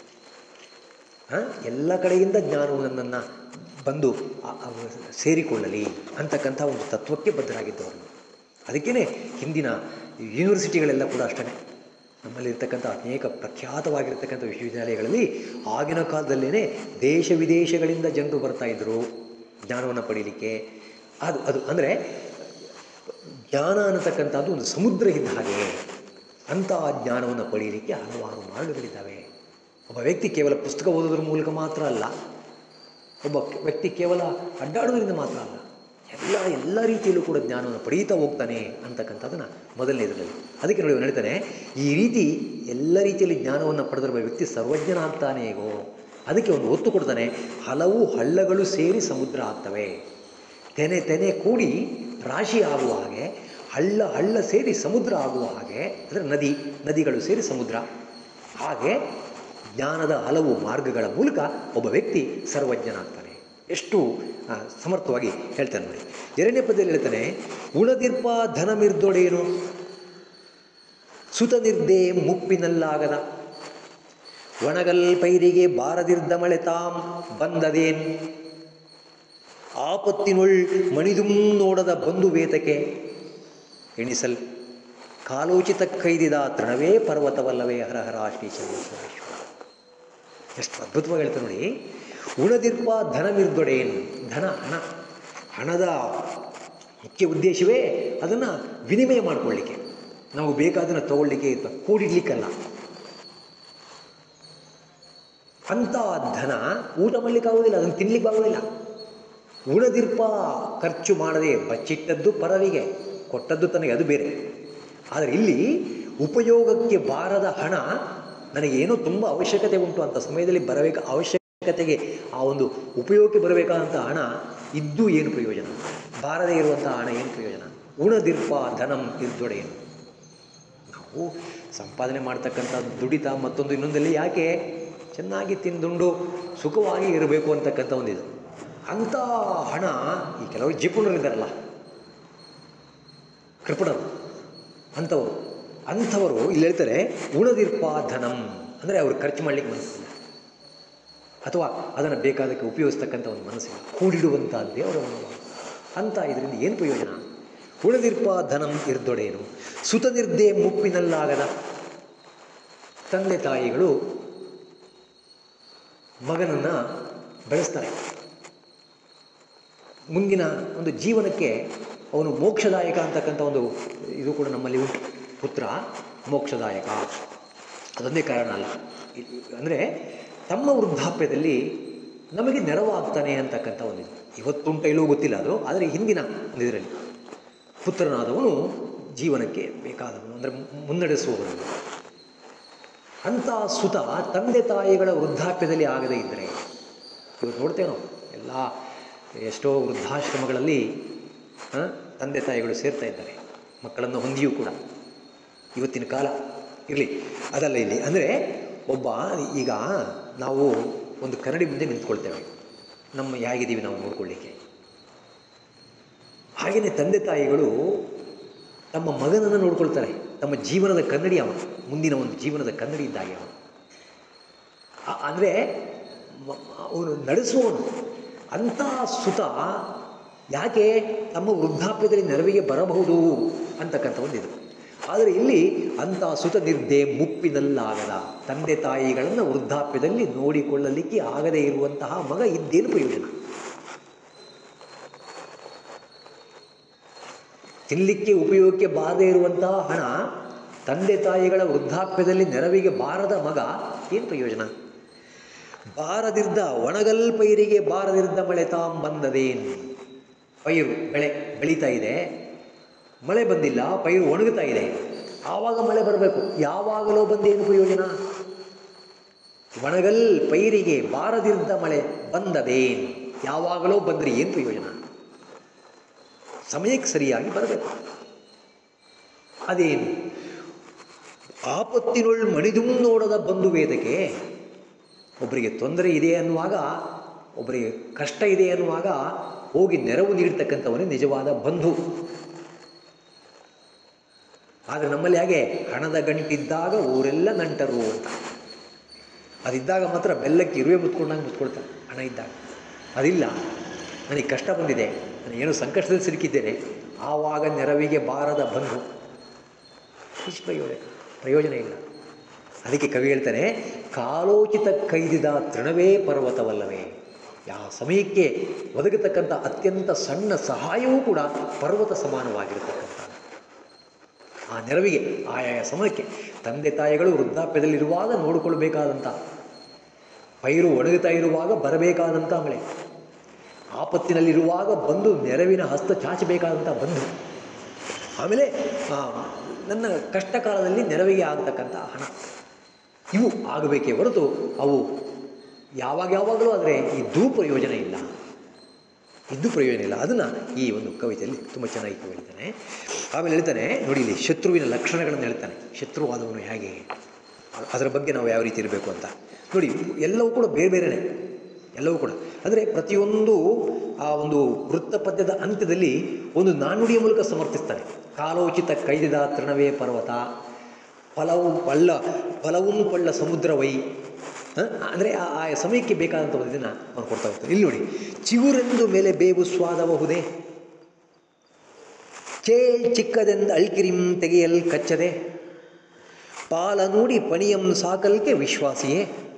ಆ? ಎಲ್ಲ ಕಡೆಯಿಂದ ಜ್ಞಾನವು ನನ್ನನ್ನು ಬಂದು ಆ- ಆ ಸೇರಿಕೊಳ್ಳಲಿ ಅಂತಕ್ಕಂಥ ಒಂದು ತತ್ವಕ್ಕೆ ಬದ್ಧರಾಗಿದ್ದವರು ಅದಕ್ಕೇ ಹಿಂದಿನ ಯೂನಿವರ್ಸಿಟಿಗಳೆಲ್ಲ ಕೂಡ ಅಷ್ಟೇ ನಮ್ಮಲ್ಲಿರ್ತಕ್ಕಂಥ ಅನೇಕ ಪ್ರಖ್ಯಾತವಾಗಿರ್ತಕ್ಕಂಥ ವಿಶ್ವವಿದ್ಯಾಲಯಗಳಲ್ಲಿ ಆಗಿನ ಕಾಲದಲ್ಲೇ ದೇಶ ವಿದೇಶಗಳಿಂದ ಜನರು ಬರ್ತಾ ಇದ್ದರು ಜ್ಞಾನವನ್ನು ಪಡೀಲಿಕ್ಕೆ ಅದು ಅದು ಅಂದರೆ ಜ್ಞಾನ ಅನ್ನತಕ್ಕಂಥದ್ದು ಒಂದು ಸಮುದ್ರ ಇದ್ದ ಹಾಗೆ ಅಂತಹ ಜ್ಞಾನವನ್ನು ಪಡೆಯಲಿಕ್ಕೆ ಹಲವಾರು ಮಾರ್ಗಗಳಿದ್ದಾವೆ ಒಬ್ಬ ವ್ಯಕ್ತಿ ಕೇವಲ ಪುಸ್ತಕ ಓದೋದ್ರ ಮೂಲಕ ಮಾತ್ರ ಅಲ್ಲ ಒಬ್ಬ ವ್ಯಕ್ತಿ ಕೇವಲ ಅಡ್ಡಾಡೋದ್ರಿಂದ ಮಾತ್ರ ಅಲ್ಲ ಎಲ್ಲ ಎಲ್ಲ ರೀತಿಯಲ್ಲೂ ಕೂಡ ಜ್ಞಾನವನ್ನು ಪಡೀತಾ ಹೋಗ್ತಾನೆ ಅಂತಕ್ಕಂಥದ್ದನ್ನು ಮೊದಲನೇ ಇದರಲ್ಲಿ ಅದಕ್ಕೆ ನೋಡಿ ಅವ್ನು ಹೇಳ್ತಾನೆ ಈ ರೀತಿ ಎಲ್ಲ ರೀತಿಯಲ್ಲಿ ಜ್ಞಾನವನ್ನು ಪಡೆದಿರುವ ವ್ಯಕ್ತಿ ಸರ್ವಜ್ಞನ ಆಗ್ತಾನೆ ಹೇಗೋ ಅದಕ್ಕೆ ಒಂದು ಒತ್ತು ಕೊಡ್ತಾನೆ ಹಲವು ಹಳ್ಳಗಳು ಸೇರಿ ಸಮುದ್ರ ಆಗ್ತವೆ ತೆನೆ ತೆನೆ ಕೂಡಿ ರಾಶಿ ಆಗುವ ಹಾಗೆ ಹಳ್ಳ ಹಳ್ಳ ಸೇರಿ ಸಮುದ್ರ ಆಗುವ ಹಾಗೆ ಅಂದರೆ ನದಿ ನದಿಗಳು ಸೇರಿ ಸಮುದ್ರ ಹಾಗೆ ಜ್ಞಾನದ ಹಲವು ಮಾರ್ಗಗಳ ಮೂಲಕ ಒಬ್ಬ ವ್ಯಕ್ತಿ ಸರ್ವಜ್ಞನಾಗ್ತಾನೆ ಎಷ್ಟು ಆ, ಸಮರ್ಥವಾಗಿ ಹೇಳ್ತಾನೆ ನೋಡಿ ಎರಡನೇ ಪದ್ಯದಲ್ಲಿ ಹೇಳ್ತಾನೆ ಉಳದಿರ್ಪ ಧನಮಿರ್ದೊಡೇನು ಸುತ ನಿರ್ದೆ ಮುಪ್ಪಿನಲ್ಲಾಗದ ಒಣಗಲ್ ಪೈರಿಗೆ ಬಾರದಿರ್ದ ಮಳೆ ತಾಂ ಬಂದದೇನ್ ಆಪತ್ತಿನೊಳ್ ಮಣಿದುಂ ನೋಡದ ಬಂಧು ವೇತಕ್ಕೆ ಎಣಿಸಲ್ ಕಾಲೋಚಿತ ಕೈದಿದ ತೃಣವೇ ಪರ್ವತವಲ್ಲವೇ ಹರ ಹರ ಶ್ರೀ ಚಂದ್ರೇಶ್ವರೇಶ್ವರ ಎಷ್ಟು ಅದ್ಭುತವಾಗಿ ಹೇಳ್ತಾರೆ ನೋಡಿ ಉಣದಿರ್ಪ ಧನವಿರ್ದೊಡೇನು ಧನ ಹಣ ಹಣದ ಮುಖ್ಯ ಉದ್ದೇಶವೇ ಅದನ್ನು ವಿನಿಮಯ ಮಾಡಿಕೊಳ್ಳಿಕ್ಕೆ ನಾವು ಬೇಕಾದನ್ನು ತಗೊಳ್ಳಿಕ್ಕೆ ಇತ್ತು ಕೂಡಿಡ್ಲಿಕ್ಕಲ್ಲ ಅಂಥ ಧನ ಊಟ ಮಾಡಲಿಕ್ಕಾಗೋದಿಲ್ಲ ಅದನ್ನು ತಿನ್ನಲಿಕ್ಕಾಗೋದಿಲ್ಲ ಉಣದಿರ್ಪ ಖರ್ಚು ಮಾಡದೆ ಬಚ್ಚಿಟ್ಟದ್ದು ಪರರಿಗೆ ಕೊಟ್ಟದ್ದು ತನಗೆ ಅದು ಬೇರೆ ಆದರೆ ಇಲ್ಲಿ ಉಪಯೋಗಕ್ಕೆ ಬಾರದ ಹಣ ನನಗೇನೋ ತುಂಬ ಅವಶ್ಯಕತೆ ಉಂಟು ಅಂತ ಸಮಯದಲ್ಲಿ ಬರಬೇಕ ಅವಶ್ಯಕತೆಗೆ ಆ ಒಂದು ಉಪಯೋಗಕ್ಕೆ ಬರಬೇಕಾದಂಥ ಹಣ ಇದ್ದು ಏನು ಪ್ರಯೋಜನ ಬಾರದೇ ಇರುವಂಥ ಹಣ ಏನು ಪ್ರಯೋಜನ ಉಣದಿರ್ಪ ಧನಂ ಇರ್ದೊಡೆಯನು ನಾವು ಸಂಪಾದನೆ ಮಾಡ್ತಕ್ಕಂಥ ದುಡಿತ ಮತ್ತೊಂದು ಇನ್ನೊಂದಲ್ಲಿ ಯಾಕೆ ಚೆನ್ನಾಗಿ ತಿಂದುಂಡು ಸುಖವಾಗಿ ಇರಬೇಕು ಅಂತಕ್ಕಂಥ ಒಂದಿದು ಅಂಥ ಹಣ ಈ ಕೆಲವರು ಜಿಪುಣರಿದ್ದಾರಲ್ಲ ಕೃಪಣರು ಅಂಥವರು ಅಂಥವರು ಇಲ್ಲಿ ಹೇಳ್ತಾರೆ ಉಣದಿರ್ಪ ಧನಂ ಅಂದರೆ ಅವರು ಖರ್ಚು ಮಾಡಲಿಕ್ಕೆ ಮನಸ್ಸಿಲ್ಲ ಅಥವಾ ಅದನ್ನು ಬೇಕಾದಕ್ಕೆ ಉಪಯೋಗಿಸ್ತಕ್ಕಂಥ ಒಂದು ಮನಸ್ಸಿಲ್ಲ ಕೂಡಿಡುವಂಥದ್ದೇ ಅವರ ಮನೋಭಾವ ಅಂತ ಇದರಿಂದ ಏನು ಪ್ರಯೋಜನ ಉಳಿದಿರ್ಪ ಧನಂ ಇರ್ದೊಡೇನು ಸುತ ನಿರ್ದೇ ಮುಪ್ಪಿನಲ್ಲಾಗದ ತಂದೆ ತಾಯಿಗಳು ಮಗನನ್ನು ಬೆಳೆಸ್ತಾರೆ ಮುಂದಿನ ಒಂದು ಜೀವನಕ್ಕೆ ಅವನು ಮೋಕ್ಷದಾಯಕ ಅಂತಕ್ಕಂಥ ಒಂದು ಇದು ಕೂಡ ನಮ್ಮಲ್ಲಿ ಉಂಟು ಪುತ್ರ ಮೋಕ್ಷದಾಯಕ ಅದೊಂದೇ ಕಾರಣ ಅಲ್ಲ ಅಂದರೆ ತಮ್ಮ ವೃದ್ಧಾಪ್ಯದಲ್ಲಿ ನಮಗೆ ನೆರವಾಗ್ತಾನೆ ಅಂತಕ್ಕಂಥ ಒಂದಿದು ಇವತ್ತುಂಟ ಇಲ್ಲೋ ಗೊತ್ತಿಲ್ಲ ಅದು ಆದರೆ ಹಿಂದಿನ ಒಂದು ಇದರಲ್ಲಿ ಪುತ್ರನಾದವನು ಜೀವನಕ್ಕೆ ಬೇಕಾದವನು ಅಂದರೆ ಮುನ್ನಡೆಸುವವನು ಅಂಥ ಸುತ ತಂದೆ ತಾಯಿಗಳ ವೃದ್ಧಾಪ್ಯದಲ್ಲಿ ಆಗದೇ ಇದ್ದರೆ ಇವತ್ತು ನೋಡ್ತೇವೆ ನಾವು ಎಲ್ಲ ಎಷ್ಟೋ ವೃದ್ಧಾಶ್ರಮಗಳಲ್ಲಿ ಆ, ತಂದೆ ತಾಯಿಗಳು ಸೇರ್ತಾ ಇದ್ದಾರೆ ಮಕ್ಕಳನ್ನು ಹೊಂದಿಯೂ ಕೂಡ ಇವತ್ತಿನ ಕಾಲ ಇರಲಿ ಅದಲ್ಲ ಇಲ್ಲಿ ಅಂದರೆ ಒಬ್ಬ ಈಗ ನಾವು ಒಂದು ಕನ್ನಡಿ ಮುಂದೆ ನಿಂತ್ಕೊಳ್ತೇವೆ ನಮ್ಮ ಹೇಗಿದ್ದೀವಿ ನಾವು ನೋಡ್ಕೊಳ್ಳಿಕ್ಕೆ ಹಾಗೆಯೇ ತಂದೆ ತಾಯಿಗಳು ತಮ್ಮ ಮಗನನ್ನು ನೋಡ್ಕೊಳ್ತಾರೆ ತಮ್ಮ ಜೀವನದ ಕನ್ನಡಿ ಅವನು ಮುಂದಿನ ಒಂದು ಜೀವನದ ಕನ್ನಡಿ ಇದ್ದಾಗೆ ಅವನು ಆ- ಅಂದರೆ ಮ- ಅವನು ನಡೆಸುವವನು ಅಂಥ ಸುತ ಯಾಕೆ ತಮ್ಮ ವೃದ್ಧಾಪ್ಯದಲ್ಲಿ ನೆರವಿಗೆ ಬರಬಹುದು ಅಂತಕ್ಕಂಥ ಒಂದಿದು ಆದರೆ ಇಲ್ಲಿ ಅಂಥ ಸುತ ನಿರ್ದೆ ಮುಪ್ಪಿನಲ್ಲಾಗದ ತಂದೆ ತಾಯಿಗಳನ್ನು ವೃದ್ಧಾಪ್ಯದಲ್ಲಿ ನೋಡಿಕೊಳ್ಳಲಿಕ್ಕೆ ಆಗದೇ ಇರುವಂತಹ ಮಗ ಇದ್ದೇನು ಪ್ರಯೋಜನ ತಿನ್ನಲಿಕ್ಕೆ ಉಪಯೋಗಕ್ಕೆ ಬಾರದೇ ಇರುವಂತಹ ಹಣ ತಂದೆ ತಾಯಿಗಳ ವೃದ್ಧಾಪ್ಯದಲ್ಲಿ ನೆರವಿಗೆ ಬಾರದ ಮಗ ಏನು ಪ್ರಯೋಜನ ಬಾರದಿದ್ದ ಒಣಗಲ್ ಪೈರಿಗೆ ಬಾರದಿದ್ದ ಮಳೆ ತಾಂ ಬಂದದೇನು ಪೈರು ಬೆಳೆ ಬೆಳೀತಾ ಇದೆ ಮಳೆ ಬಂದಿಲ್ಲ ಪೈರು ಒಣಗುತ್ತಾ ಇದೆ ಆವಾಗ ಮಳೆ ಬರಬೇಕು ಯಾವಾಗಲೋ ಬಂದೇನು ಪ್ರಯೋಜನ ಒಣಗಲ್ ಪೈರಿಗೆ ಬಾರದಿದ್ದ ಮಳೆ ಬಂದದೇನು ಯಾವಾಗಲೋ ಬಂದರೆ ಏನು ಪ್ರಯೋಜನ ಸಮಯಕ್ಕೆ ಸರಿಯಾಗಿ ಬರಬೇಕು ಅದೇನು ಆಪತ್ತಿನೊಳ್ ಮಣಿದುಂ ನೋಡದ ಬಂಧು ವೇದಕ್ಕೆ ಒಬ್ಬರಿಗೆ ತೊಂದರೆ ಇದೆ ಅನ್ನುವಾಗ ಒಬ್ಬರಿಗೆ ಕಷ್ಟ ಇದೆ ಅನ್ನುವಾಗ ಹೋಗಿ ನೆರವು ನೀಡ್ತಕ್ಕಂಥವನೇ ನಿಜವಾದ ಬಂಧು ಆದರೆ ನಮ್ಮಲ್ಲಿ ಹಾಗೆ ಹಣದ ಗಂಟಿದ್ದಾಗ ಊರೆಲ್ಲ ನಂಟರು ಅಂತ ಅದಿದ್ದಾಗ ಮಾತ್ರ ಬೆಲ್ಲಕ್ಕೆ ಇರುವೆ ಮುತ್ಕೊಂಡಂಗೆ ಮುತ್ಕೊಳ್ತಾರೆ ಹಣ ಇದ್ದಾಗ ಅದಿಲ್ಲ ನನಗೆ ಕಷ್ಟ ಬಂದಿದೆ ನಾನು ಏನೋ ಸಂಕಷ್ಟದಲ್ಲಿ ಸಿಲುಕಿದ್ದೇನೆ ಆವಾಗ ನೆರವಿಗೆ ಬಾರದ ಬಂಧು ಇಷ್ಟು ಪ್ರಯೋಜನ ಪ್ರಯೋಜನ ಇಲ್ಲ ಅದಕ್ಕೆ ಕವಿ ಹೇಳ್ತಾನೆ ಕಾಲೋಚಿತ ಕೈದಿದ ತೃಣವೇ ಪರ್ವತವಲ್ಲವೇ ಯಾವ ಸಮಯಕ್ಕೆ ಒದಗತಕ್ಕಂಥ ಅತ್ಯಂತ ಸಣ್ಣ ಸಹಾಯವೂ ಕೂಡ ಪರ್ವತ ಸಮಾನವಾಗಿರತಕ್ಕಂಥ ಆ ನೆರವಿಗೆ ಆಯಾಯ ಸಮಯಕ್ಕೆ ತಂದೆ ತಾಯಿಗಳು ವೃದ್ಧಾಪ್ಯದಲ್ಲಿರುವಾಗ ನೋಡಿಕೊಳ್ಬೇಕಾದಂಥ ಪೈರು ಒಣಗುತ್ತಾ ಇರುವಾಗ ಬರಬೇಕಾದಂಥ ಮಳೆ ಆಪತ್ತಿನಲ್ಲಿರುವಾಗ ಬಂದು ನೆರವಿನ ಹಸ್ತ ಚಾಚಬೇಕಾದಂಥ ಬಂಧು ಆಮೇಲೆ ಆ, ನನ್ನ ಕಷ್ಟ ಕಾಲದಲ್ಲಿ ನೆರವಿಗೆ ಆಗತಕ್ಕಂಥ ಹಣ ಇವು ಆಗಬೇಕೇ ಹೊರತು ಅವು ಯಾವಾಗ ಯಾವಾಗಲೂ ಆದರೆ ಇದ್ದೂ ಪ್ರಯೋಜನ ಇಲ್ಲ ಇದ್ದು ಪ್ರಯೋಜನ ಇಲ್ಲ ಅದನ್ನು ಈ ಒಂದು ಕವಿತೆಯಲ್ಲಿ ತುಂಬ ಚೆನ್ನಾಗಿ ಕವಿ ಹೇಳ್ತಾನೆ ಆಮೇಲೆ ಹೇಳ್ತಾನೆ ನೋಡಿ ಇಲ್ಲಿ ಶತ್ರುವಿನ ಲಕ್ಷಣಗಳನ್ನು ಹೇಳ್ತಾನೆ ಶತ್ರುವಾದವನು ಹೇಗೆ ಅದರ ಬಗ್ಗೆ ನಾವು ಯಾವ ರೀತಿ ಇರಬೇಕು ಅಂತ ನೋಡಿ ಎಲ್ಲವೂ ಕೂಡ ಬೇರೆ ಬೇರೆನೆ ಎಲ್ಲವೂ ಕೂಡ ಅಂದರೆ ಪ್ರತಿಯೊಂದು ಆ ಒಂದು ವೃತ್ತ ಪದ್ಯದ ಅಂತ್ಯದಲ್ಲಿ ಒಂದು ನಾಣ್ಣುಡಿಯ ಮೂಲಕ ಸಮರ್ಥಿಸ್ತಾನೆ ಕಾಲೋಚಿತ ಕೈದಿದ ತೃಣವೇ ಪರ್ವತ ಫಲವು ಪಳ್ಳ ಫಲവും ಪಳ್ಳ ಸಮುದ್ರವೈ ಅಂದರೆ ಆ ಆ ಸಮಯಕ್ಕೆ ಬೇಕಾದಂಥ ಒಂದು ಇದನ್ನು ಅವ್ನು ಕೊಡ್ತಾ ಹೋಗ್ತಾನೆ ಇಲ್ಲಿ ನೋಡಿ ಚಿಗುರೆಂದು ಮೇಲೆ ಬೇವು ಸ್ವಾದಬಹುದೇ ಚೇಳ್ ಚಿಕ್ಕದೆಂದು ಅಳ್ಕಿರಿಂ ತೆಗೆಯಲ್ ಕಚ್ಚದೆ ಪಾಲ ನೋಡಿ ಪಣಿಯಂ ಸಾಕಲ್ಕೆ ವಿಶ್ವಾಸಿಯೇ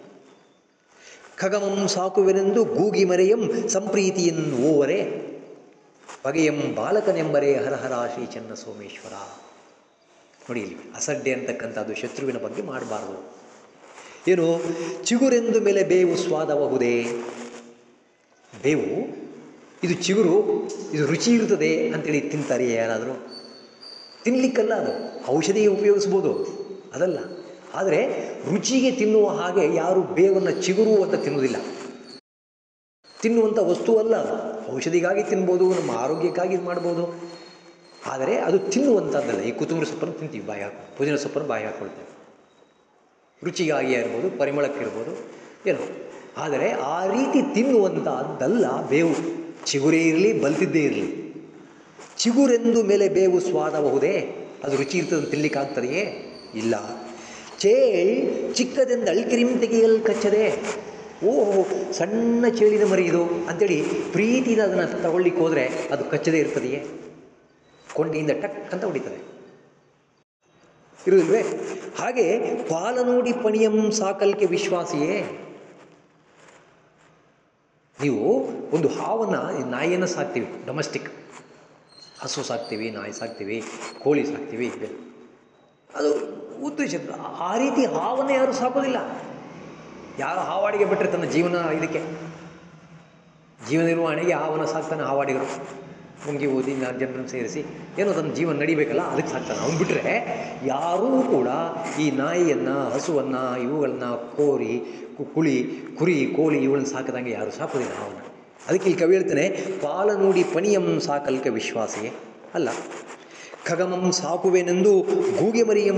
ಖಗಮಂ ಸಾಕುವೆನೆಂದು ಗೂಗಿ ಮರೆಯಂ ಸಂಪ್ರೀತಿಯನ್ ಓವರೆ ಬಗೆಯಂ ಬಾಲಕನೆಂಬರೇ ಹರಹರ ಶ್ರೀ ಚನ್ನ ಸೋಮೇಶ್ವರ ನೋಡಿ ಇಲ್ಲಿ ಅಸಡ್ಡೆ ಅಂತಕ್ಕಂಥದ್ದು ಶತ್ರುವಿನ ಬಗ್ಗೆ ಮಾಡಬಾರ್ದು ಏನು ಚಿಗುರೆಂದು ಮೇಲೆ ಬೇವು ಸ್ವಾದಬಹುದೇ ಬೇವು ಇದು ಚಿಗುರು ಇದು ರುಚಿ ಇರ್ತದೆ ಅಂತೇಳಿ ತಿಂತಾರೆ ಯಾರಾದರೂ ತಿನ್ನಲಿಕ್ಕಲ್ಲ ಅದು ಔಷಧಿಗೆ ಉಪಯೋಗಿಸ್ಬೋದು ಅದಲ್ಲ ಆದರೆ ರುಚಿಗೆ ತಿನ್ನುವ ಹಾಗೆ ಯಾರು ಬೇವನ್ನು ಚಿಗುರು ಅಂತ ತಿನ್ನುವುದಿಲ್ಲ ತಿನ್ನುವಂಥ ವಸ್ತು ಅಲ್ಲ ಅದು ಔಷಧಿಗಾಗಿ ತಿನ್ಬೋದು ನಮ್ಮ ಆರೋಗ್ಯಕ್ಕಾಗಿ ಇದು ಮಾಡ್ಬೋದು ಆದರೆ ಅದು ತಿನ್ನುವಂಥದ್ದಲ್ಲ ಈ ಕೊತ್ತಂಬರಿ ಸೊಪ್ಪನ್ನು ತಿಂತೀವಿ ಬಾಯಿ ಹಾಕಿ ಪುದೀನ ಸೊಪ್ಪನ್ನು ಬಾಯಿ ಹಾಕ್ಕೊಳ್ತೇವೆ ರುಚಿಗಾಗಿ ಇರ್ಬೋದು ಪರಿಮಳಕ್ಕಿರ್ಬೋದು ಏನು ಆದರೆ ಆ ರೀತಿ ತಿನ್ನುವಂಥದ್ದಲ್ಲ ಬೇವು ಚಿಗುರೇ ಇರಲಿ ಬಲ್ತಿದ್ದೇ ಇರಲಿ ಚಿಗುರೆಂದು ಮೇಲೆ ಬೇವು ಸ್ವಾದಬಹುದೇ ಅದು ರುಚಿ ಇರ್ತದೆ ತಿನ್ನಲಿಕ್ಕಾಗ್ತದೆಯೇ ಇಲ್ಲ ಚೇಳ್ ಚಿಕ್ಕದೆಂದು ಅಳ್ಕಿರಿಂ ತೆಗೆಯಲ್ ಕಚ್ಚದೆ ಓಹೋ ಸಣ್ಣ ಚೇಳಿನ ಮರಿ ಇದು ಅಂತೇಳಿ ಪ್ರೀತಿಯಿಂದ ಅದನ್ನು ತಗೊಳ್ಳಿಕ್ಕೆ ಹೋದರೆ ಅದು ಕಚ್ಚದೇ ಇರ್ತದೆಯೇ ಕೊಂಡಿಯಿಂದ ಟಕ್ ಅಂತ ಹೊಡಿತದೆ ಇರುವುದಿಲ್ವೇ ಹಾಗೆ ಪಾಲ ನೋಡಿ ಪಣಿಯಂ ಸಾಕಲ್ಕೆ ವಿಶ್ವಾಸಿಯೇ ನೀವು ಒಂದು ಹಾವನ್ನು ನಾಯಿಯನ್ನು ಸಾಕ್ತೀವಿ ಡೊಮೆಸ್ಟಿಕ್ ಹಸು ಸಾಕ್ತೀವಿ ನಾಯಿ ಸಾಕ್ತೀವಿ ಕೋಳಿ ಸಾಕ್ತೀವಿ ಇದೆ ಅದು ಉದ್ದೇಶ ಆ ರೀತಿ ಹಾವನ್ನು ಯಾರು ಸಾಕೋದಿಲ್ಲ ಯಾರು ಹಾವಾಡಿಗೆ ಬಿಟ್ಟರೆ ತನ್ನ ಜೀವನ ಇದಕ್ಕೆ ಜೀವನ ನಿರ್ವಹಣೆಗೆ ಹಾವನ್ನು ಸಾಕ್ತಾನೆ ಹಾವಾಡಿಗರು ಮುಂಗಿ ಓದಿ ನಾಲ್ಕು ಜನರನ್ನು ಸೇರಿಸಿ ಏನೋ ತನ್ನ ಜೀವನ ನಡಿಬೇಕಲ್ಲ ಅದಕ್ಕೆ ಸಾಕ್ತಾನೆ ಅವ್ನು ಬಿಟ್ಟರೆ ಯಾರೂ ಕೂಡ ಈ ನಾಯಿಯನ್ನು ಹಸುವನ್ನು ಇವುಗಳನ್ನ ಕೋರಿ ಕು- ಕುಳಿ ಕುರಿ ಕೋಳಿ ಇವುಗಳನ್ನ ಸಾಕದಂಗೆ ಯಾರು ಸಾಕೋದಿಲ್ಲ ಹಾವನ್ನು ಅದಕ್ಕೆ ಇಲ್ಲಿ ಕವಿ ಹೇಳ್ತಾನೆ ಪಾಲ ನೋಡಿ ಪಣಿಯಂ ಸಾಕಲ್ಕೆ ವಿಶ್ವಾಸಿಯೇ ಅಲ್ಲ ಖಗಮಂ ಸಾಕುವೆನೆಂದು ಗೂಗೆ ಮರಿಯಂ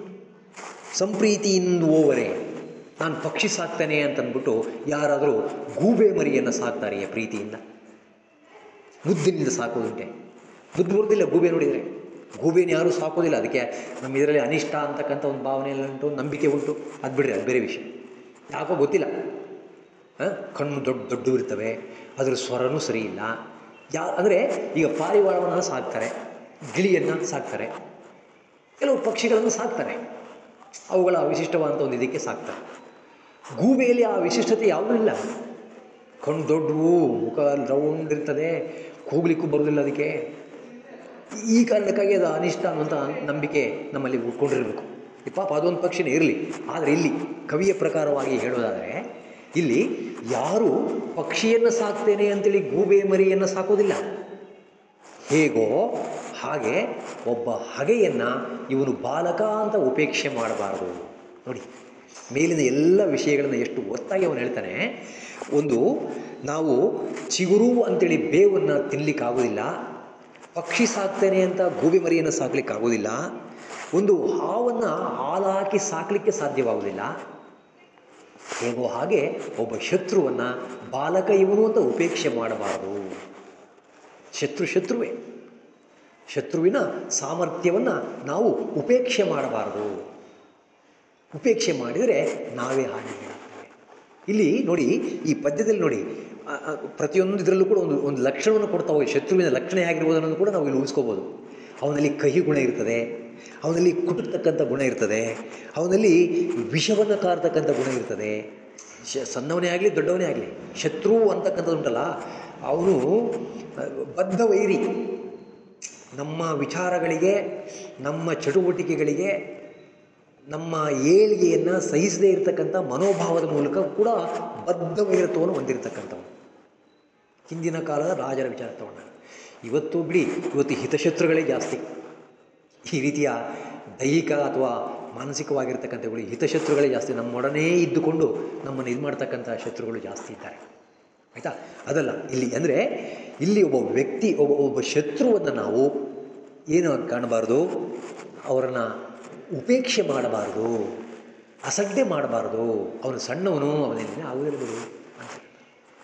ಸಂಪ್ರೀತಿಯಿಂದ ಓವರೆ ನಾನು ಪಕ್ಷಿ ಸಾಕ್ತೇನೆ ಅಂತಂದ್ಬಿಟ್ಟು ಯಾರಾದರೂ ಗೂಬೆ ಮರಿಯನ್ನು ಸಾಕ್ತಾರೆಯೇ ಪ್ರೀತಿಯಿಂದ ಮುದ್ದಿನಿಂದ ಸಾಕೋದುಂಟೆ ಮುದ್ದು ಬರೋದಿಲ್ಲ ಗೂಬೆ ನೋಡಿದರೆ ಗೂಬೆನ ಯಾರೂ ಸಾಕೋದಿಲ್ಲ ಅದಕ್ಕೆ ನಮ್ಮ ಇದರಲ್ಲಿ ಅನಿಷ್ಟ ಅಂತಕ್ಕಂಥ ಒಂದು ಭಾವನೆ ಎಲ್ಲ ಉಂಟು ನಂಬಿಕೆ ಉಂಟು ಅದು ಬಿಡ್ರಿ ಅದು ಬೇರೆ ವಿಷಯ ಯಾಕೋ ಗೊತ್ತಿಲ್ಲ ಆ, ಕಣ್ಣು ದೊಡ್ಡ ದೊಡ್ಡ ಇರ್ತವೆ ಅದರ ಸ್ವರನೂ ಸರಿ ಇಲ್ಲ ಯಾ ಅಂದರೆ ಈಗ ಪಾರಿವಾಳವನ್ನು ಸಾಕ್ತಾರೆ ಗಿಳಿಯನ್ನು ಸಾಕ್ತಾರೆ ಕೆಲವು ಪಕ್ಷಿಗಳನ್ನು ಸಾಕ್ತಾರೆ ಅವುಗಳ ವಿಶಿಷ್ಟವಾದಂಥ ಒಂದು ಇದಕ್ಕೆ ಸಾಕ್ತಾರೆ ಗೂಬೆಯಲ್ಲಿ ಆ ವಿಶಿಷ್ಟತೆ ಯಾವುದೂ ಇಲ್ಲ ಕಣ್ಣು ದೊಡ್ಡವು ಮುಖ ರೌಂಡ್ ಇರ್ತದೆ ಕೂಗ್ಲಿಕ್ಕೂ ಬರೋದಿಲ್ಲ ಅದಕ್ಕೆ ಈ ಕಾರಣಕ್ಕಾಗಿ ಅದು ಅನಿಷ್ಟ ಅನ್ನುವಂಥ ನಂಬಿಕೆ ನಮ್ಮಲ್ಲಿ ಉಟ್ಕೊಂಡಿರಬೇಕು ಈ ಪಾಪ ಅದೊಂದು ಪಕ್ಷಿನೇ ಇರಲಿ ಆದರೆ ಇಲ್ಲಿ ಕವಿಯ ಪ್ರಕಾರವಾಗಿ ಹೇಳೋದಾದರೆ ಇಲ್ಲಿ ಯಾರು ಪಕ್ಷಿಯನ್ನು ಸಾಕ್ತೇನೆ ಅಂತೇಳಿ ಗೂಬೆ ಮರಿಯನ್ನು ಸಾಕೋದಿಲ್ಲ ಹೇಗೋ ಹಾಗೆ ಒಬ್ಬ ಹಗೆಯನ್ನು ಇವನು ಬಾಲಕ ಅಂತ ಉಪೇಕ್ಷೆ ಮಾಡಬಾರದು ನೋಡಿ ಮೇಲಿನ ಎಲ್ಲ ವಿಷಯಗಳನ್ನು ಎಷ್ಟು ಒತ್ತಾಗಿ ಅವನು ಹೇಳ್ತಾನೆ ಒಂದು ನಾವು ಚಿಗುರು ಅಂತೇಳಿ ಬೇವನ್ನು ತಿನ್ನಲಿಕ್ಕಾಗೋದಿಲ್ಲ ಪಕ್ಷಿ ಸಾಕ್ತೇನೆ ಅಂತ ಗೂಬೆ ಮರಿಯನ್ನು ಸಾಕ್ಲಿಕ್ಕಾಗೋದಿಲ್ಲ ಒಂದು ಹಾವನ್ನು ಹಾಲು ಹಾಕಿ ಸಾಕಲಿಕ್ಕೆ ಸಾಧ್ಯವಾಗುವುದಿಲ್ಲ ಹೇಗೋ ಹಾಗೆ ಒಬ್ಬ ಶತ್ರುವನ್ನು ಬಾಲಕ ಇವನು ಅಂತ ಉಪೇಕ್ಷೆ ಮಾಡಬಾರದು ಶತ್ರು ಶತ್ರುವೇ ಶತ್ರುವಿನ ಸಾಮರ್ಥ್ಯವನ್ನು ನಾವು ಉಪೇಕ್ಷೆ ಮಾಡಬಾರದು ಉಪೇಕ್ಷೆ ಮಾಡಿದರೆ ನಾವೇ ಹಾನಿಗೀಡಾಗ್ತೇವೆ ಇಲ್ಲಿ ನೋಡಿ ಈ ಪದ್ಯದಲ್ಲಿ ನೋಡಿ ಆ, ಆ, ಪ್ರತಿಯೊಂದು ಇದರಲ್ಲೂ ಕೂಡ ಒಂದು ಒಂದು ಲಕ್ಷಣವನ್ನು ಕೊಡ್ತಾ ಹೋಗಿ ಶತ್ರುವಿನ ಲಕ್ಷಣ ಹೇಗಿರ್ಬೋದು ಅನ್ನೋದು ಕೂಡ ನಾವು ಇಲ್ಲಿ ಉಳಿಸ್ಕೋಬೋದು ಅವನಲ್ಲಿ ಕಹಿ ಗುಣ ಇರ್ತದೆ ಅವನಲ್ಲಿ ಕುಟುಕ್ತಕ್ಕಂಥ ಗುಣ ಇರ್ತದೆ ಅವನಲ್ಲಿ ವಿಷವನ್ನು ಕಾರ್ತಕ್ಕಂಥ ಗುಣ ಇರ್ತದೆ ಶ ಸಣ್ಣವನೇ ಆಗಲಿ ದೊಡ್ಡವನೇ ಆಗಲಿ ಶತ್ರು ಅಂತಕ್ಕಂಥದ್ದು ಉಂಟಲ್ಲ ಅವನು ಆ, ಬದ್ಧ ವೈರಿ ನಮ್ಮ ವಿಚಾರಗಳಿಗೆ ನಮ್ಮ ಚಟುವಟಿಕೆಗಳಿಗೆ ನಮ್ಮ ಏಳಿಗೆಯನ್ನು ಸಹಿಸದೇ ಇರತಕ್ಕಂಥ ಮನೋಭಾವದ ಮೂಲಕ ಕೂಡ ಬದ್ಧ ವೈರತ್ವವನ್ನು ಹೊಂದಿರತಕ್ಕಂಥವು ಹಿಂದಿನ ಕಾಲದ ರಾಜರ ವಿಚಾರ ತಗೊಂಡ ಇವತ್ತು ಬಿಡಿ ಇವತ್ತು ಹಿತಶತ್ರುಗಳೇ ಜಾಸ್ತಿ ಈ ರೀತಿಯ ದೈಹಿಕ ಅಥವಾ ಮಾನಸಿಕವಾಗಿರ್ತಕ್ಕಂಥವುಗಳು ಹಿತಶತ್ರುಗಳೇ ಜಾಸ್ತಿ ನಮ್ಮೊಡನೆ ಇದ್ದುಕೊಂಡು ನಮ್ಮನ್ನು ಇದು ಮಾಡ್ತಕ್ಕಂಥ ಶತ್ರುಗಳು ಜಾಸ್ತಿ ಇದ್ದಾರೆ ಆಯಿತಾ ಅದಲ್ಲ ಇಲ್ಲಿ ಅಂದರೆ ಇಲ್ಲಿ ಒಬ್ಬ ವ್ಯಕ್ತಿ ಒಬ್ಬ ಒಬ್ಬ ಶತ್ರುವನ್ನು ನಾವು ಏನು ಕಾಣಬಾರ್ದು ಅವರನ್ನು ಉಪೇಕ್ಷೆ ಮಾಡಬಾರ್ದು ಅಸಡ್ಡೆ ಮಾಡಬಾರ್ದು ಅವನು ಸಣ್ಣವನು ಅವನಲ್ಲಿ ಆಗುವುದಿಲ್ಲ ಬಿಡು ಅಂತ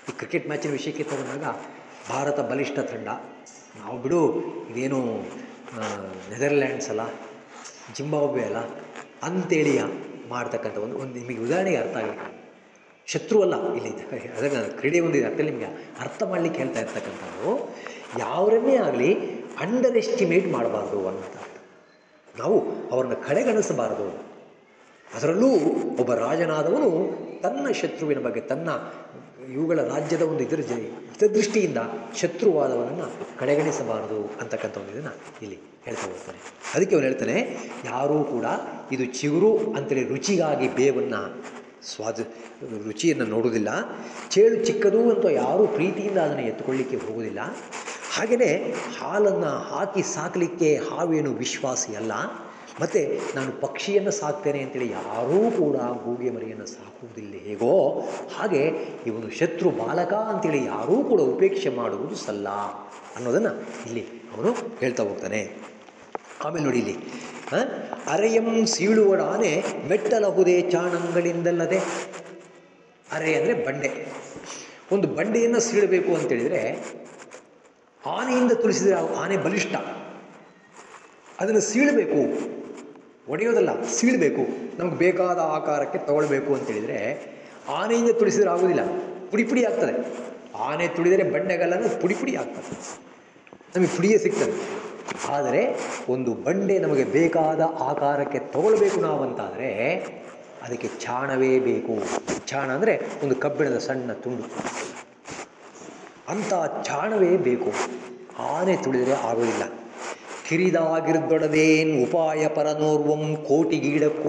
ಈ ಕ್ರಿಕೆಟ್ ಮ್ಯಾಚಿನ ವಿಷಯಕ್ಕೆ ತಗೊಂಡಾಗ ಭಾರತ ಬಲಿಷ್ಠ ತಂಡ ನಾವು ಬಿಡು ಇದೇನು ಆ, ನೆದರ್ಲ್ಯಾಂಡ್ಸ್ ಅಲ್ಲ ಜಿಂಬಾಬ್ವೆ ಅಲ್ಲ ಅಂತೇಳಿ ಮಾಡ್ತಕ್ಕಂಥ ಒಂದು ಒಂದು ನಿಮಗೆ ಉದಾಹರಣೆಗೆ ಅರ್ಥ ಆಗಲಿ ಶತ್ರು ಅಲ್ಲ ಇಲ್ಲಿ ಅದನ್ನು ಕ್ರೀಡೆ ಒಂದು ಅರ್ಥದಲ್ಲಿ ನಿಮಗೆ ಅರ್ಥ ಮಾಡಲಿಕ್ಕೆ ಹೇಳ್ತಾ ಇರ್ತಕ್ಕಂಥದ್ದು ಯಾವರನ್ನೇ ಆಗಲಿ ಅಂಡರ್ ಎಸ್ಟಿಮೇಟ್ ಮಾಡಬಾರ್ದು ಅನ್ನೋದು ನಾವು ಅವರನ್ನು ಕಡೆಗಣಿಸಬಾರದು ಅದರಲ್ಲೂ ಒಬ್ಬ ರಾಜನಾದವನು ತನ್ನ ಶತ್ರುವಿನ ಬಗ್ಗೆ ತನ್ನ ಇವುಗಳ ರಾಜ್ಯದ ಒಂದು ಇದರ ಜ ಹಿತದೃಷ್ಟಿಯಿಂದ ಶತ್ರುವಾದವನನ್ನು ಕಡೆಗಣಿಸಬಾರದು ಅಂತಕ್ಕಂಥ ಒಂದು ಇದನ್ನು ಇಲ್ಲಿ ಹೇಳ್ತಾ ಹೋಗ್ತಾನೆ ಅದಕ್ಕೆ ಅವನು ಹೇಳ್ತಾನೆ ಯಾರೂ ಕೂಡ ಇದು ಚಿಗುರು ಅಂತೇಳಿ ರುಚಿಗಾಗಿ ಬೇವನ್ನು ಸ್ವಾದ ರುಚಿಯನ್ನು ನೋಡುವುದಿಲ್ಲ ಚೇಳು ಚಿಕ್ಕದು ಅಂತ ಯಾರೂ ಪ್ರೀತಿಯಿಂದ ಅದನ್ನು ಎತ್ತುಕೊಳ್ಳಿಕ್ಕೆ ಹೋಗುವುದಿಲ್ಲ ಹಾಗೆಯೇ ಹಾಲನ್ನು ಹಾಕಿ ಸಾಕಲಿಕ್ಕೆ ಹಾವೇನು ವಿಶ್ವಾಸಿ ಅಲ್ಲ ಮತ್ತು ನಾನು ಪಕ್ಷಿಯನ್ನು ಸಾಕ್ತೇನೆ ಅಂತೇಳಿ ಯಾರೂ ಕೂಡ ಗೂಗೆ ಮರಿಯನ್ನು ಸಾಕುವುದಿಲ್ಲ ಹೇಗೋ ಹಾಗೆ ಇವನು ಶತ್ರು ಬಾಲಕ ಅಂತೇಳಿ ಯಾರೂ ಕೂಡ ಉಪೇಕ್ಷೆ ಮಾಡುವುದು ಸಲ್ಲ ಅನ್ನೋದನ್ನು ಇಲ್ಲಿ ಅವನು ಹೇಳ್ತಾ ಹೋಗ್ತಾನೆ ಆಮೇಲೆ ನೋಡಿ ಇಲ್ಲಿ ಆ, ಅರೆಯಂ ಸೀಳುವಡಾನೆ ಮೆಟ್ಟಲಹುದೇ ಚಾಣಂಗಳಿಂದಲ್ಲದೆ ಅರೆ ಅಂದರೆ ಬಂಡೆ ಒಂದು ಬಂಡೆಯನ್ನು ಸೀಳಬೇಕು ಅಂತೇಳಿದರೆ ಆನೆಯಿಂದ ತುಳಿಸಿದರೆ ಆ ಆನೆ ಬಲಿಷ್ಠ ಅದನ್ನು ಸೀಳಬೇಕು ಒಡೆಯೋದಲ್ಲ ಸೀಳಬೇಕು ನಮಗೆ ಬೇಕಾದ ಆಕಾರಕ್ಕೆ ತಗೊಳ್ಬೇಕು ಅಂತೇಳಿದರೆ ಆನೆಯಿಂದ ತುಳಿಸಿದ್ರೆ ಆಗೋದಿಲ್ಲ ಪುಡಿ ಪುಡಿ ಆಗ್ತದೆ ಆನೆ ತುಳಿದರೆ ಬಂಡೆಗಲ್ಲನ್ನು ಪುಡಿ ಪುಡಿ ಆಗ್ತದೆ ನಮಗೆ ಪುಡಿಯೇ ಸಿಗ್ತದೆ ಆದರೆ ಒಂದು ಬಂಡೆ ನಮಗೆ ಬೇಕಾದ ಆಕಾರಕ್ಕೆ ತಗೊಳ್ಬೇಕು ನಾವಂತಾದರೆ ಅದಕ್ಕೆ ಚಾಣವೇ ಬೇಕು ಚಾಣ ಅಂದರೆ ಒಂದು ಕಬ್ಬಿಣದ ಸಣ್ಣ ತುಂಡು ಅಂಥ ಚಾಣವೇ ಬೇಕು ಆನೆ ತುಳಿದರೆ ಆಗೋದಿಲ್ಲ ಕಿರಿದಾಗಿರ್ದೊಡದೇನ್ ಉಪಾಯ ಪರನೋರ್ವಂ ಕೋಟಿಗೀಡಕ್ಕೂ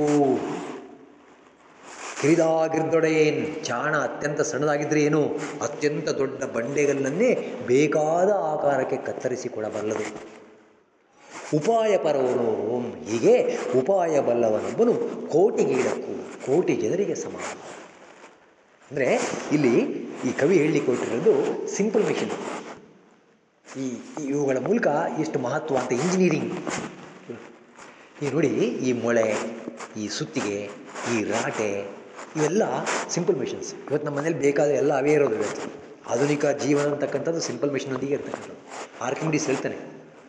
ಕಿರಿದಾಗಿರ್ದೊಡೇನ್ ಚಾಣ ಅತ್ಯಂತ ಸಣ್ಣದಾಗಿದ್ದರೆ ಏನು ಅತ್ಯಂತ ದೊಡ್ಡ ಬಂಡೆಗಲ್ಲನ್ನೇ ಬೇಕಾದ ಆಕಾರಕ್ಕೆ ಕತ್ತರಿಸಿ ಕೊಡಬಲ್ಲದು ಉಪಾಯ ಪರವನೋರ್ವಂ ಹೀಗೆ ಉಪಾಯ ಬಲ್ಲವನೊಬ್ಬನು ಕೋಟಿಗೀಡಕ್ಕೂ ಕೋಟಿ ಜನರಿಗೆ ಸಮಾನ ಅಂದರೆ ಇಲ್ಲಿ ಈ ಕವಿ ಹೇಳಲಿಕ್ಕೆ ಹೊರಟಿರೋದು ಸಿಂಪಲ್ ಮಿಷನ್ ಈ ಈ- ಇವುಗಳ ಮೂಲಕ ಎಷ್ಟು ಮಹತ್ವ ಅಂತ ಇಂಜಿನಿಯರಿಂಗ್ ಈ ನೋಡಿ ಈ ಮೊಳೆ ಈ ಸುತ್ತಿಗೆ ಈ ರಾಟೆ ಇವೆಲ್ಲ ಸಿಂಪಲ್ ಮಿಷನ್ಸ್ ಇವತ್ತು ನಮ್ಮ ಮನೇಲಿ ಬೇಕಾದ ಎಲ್ಲ ಅವೇ ಇರೋದು ಇವತ್ತು ಆಧುನಿಕ ಜೀವನ ಅಂತಕ್ಕಂಥದ್ದು ಸಿಂಪಲ್ ಮಿಷನ್ನೊಂದಿಗೆ ಇರ್ತಕ್ಕಂಥದ್ದು ಆರ್ಕಿಮಿಡೀಸ್ ಹೇಳ್ತಾನೆ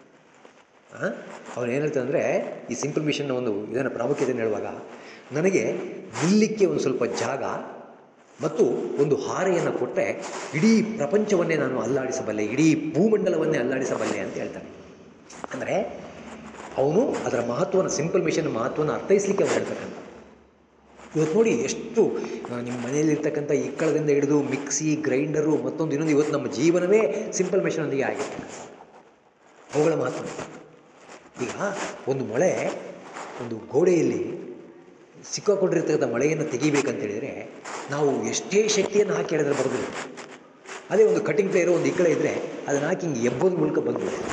ಅವನು ಏನು ಹೇಳ್ತಾನೆ ಅಂದರೆ ಈ ಸಿಂಪಲ್ ಮಿಷನ್ನ ಒಂದು ಇದನ್ನು ಪ್ರಾಮುಖ್ಯತೆಯನ್ನು ಹೇಳುವಾಗ ನನಗೆ ನಿಲ್ಲಕ್ಕೆ ಒಂದು ಸ್ವಲ್ಪ ಜಾಗ ಮತ್ತು ಒಂದು ಹಾರೆಯನ್ನು ಕೊಟ್ಟರೆ ಇಡೀ ಪ್ರಪಂಚವನ್ನೇ ನಾನು ಅಲ್ಲಾಡಿಸಬಲ್ಲೆ ಇಡೀ ಭೂಮಂಡಲವನ್ನೇ ಅಲ್ಲಾಡಿಸಬಲ್ಲೆ ಅಂತ ಹೇಳ್ತಾನೆ ಅಂದರೆ ಅವನು ಅದರ ಮಹತ್ವನ ಸಿಂಪಲ್ ಮಿಷನ್ ಮಹತ್ವನ ಅರ್ಥೈಸಲಿಕ್ಕೆ ಅವನು ಹೇಳ್ತಕ್ಕಂಥ ಇವತ್ತು ನೋಡಿ ಎಷ್ಟು ಆ, ನಿಮ್ಮ ಮನೆಯಲ್ಲಿರ್ತಕ್ಕಂಥ ಇಕ್ಕಳದಿಂದ ಹಿಡಿದು ಮಿಕ್ಸಿ ಗ್ರೈಂಡರು ಮತ್ತೊಂದು ಇನ್ನೊಂದು ಇವತ್ತು ನಮ್ಮ ಜೀವನವೇ ಸಿಂಪಲ್ ಮಿಷನ್ನೊಂದಿಗೆ ಆಗಿರ್ತಕ್ಕಂಥ ಅವುಗಳ ಮಹತ್ವ ಈಗ ಒಂದು ಮೊಳೆ ಒಂದು ಗೋಡೆಯಲ್ಲಿ ಸಿಕ್ಕಾಕೊಂಡಿರ್ತಕ್ಕಂಥ ಮಳೆಯನ್ನು ತೆಗಿಬೇಕಂತೇಳಿದರೆ ನಾವು ಎಷ್ಟೇ ಶಕ್ತಿಯನ್ನು ಹಾಕಿ ಹೇಳಿದ್ರೆ ಬರೋದಿಲ್ಲ ಅದೇ ಒಂದು ಕಟಿಂಗ್ ಪ್ಲೇಯರು ಒಂದು ಇಕ್ಕಳ ಇದ್ದರೆ ಅದನ್ನು ಹಾಕಿ ಹಿಂಗೆ ಎಬ್ಬೋದ ಮೂಲಕ ಬಂದ್ಬಿಡುತ್ತೆ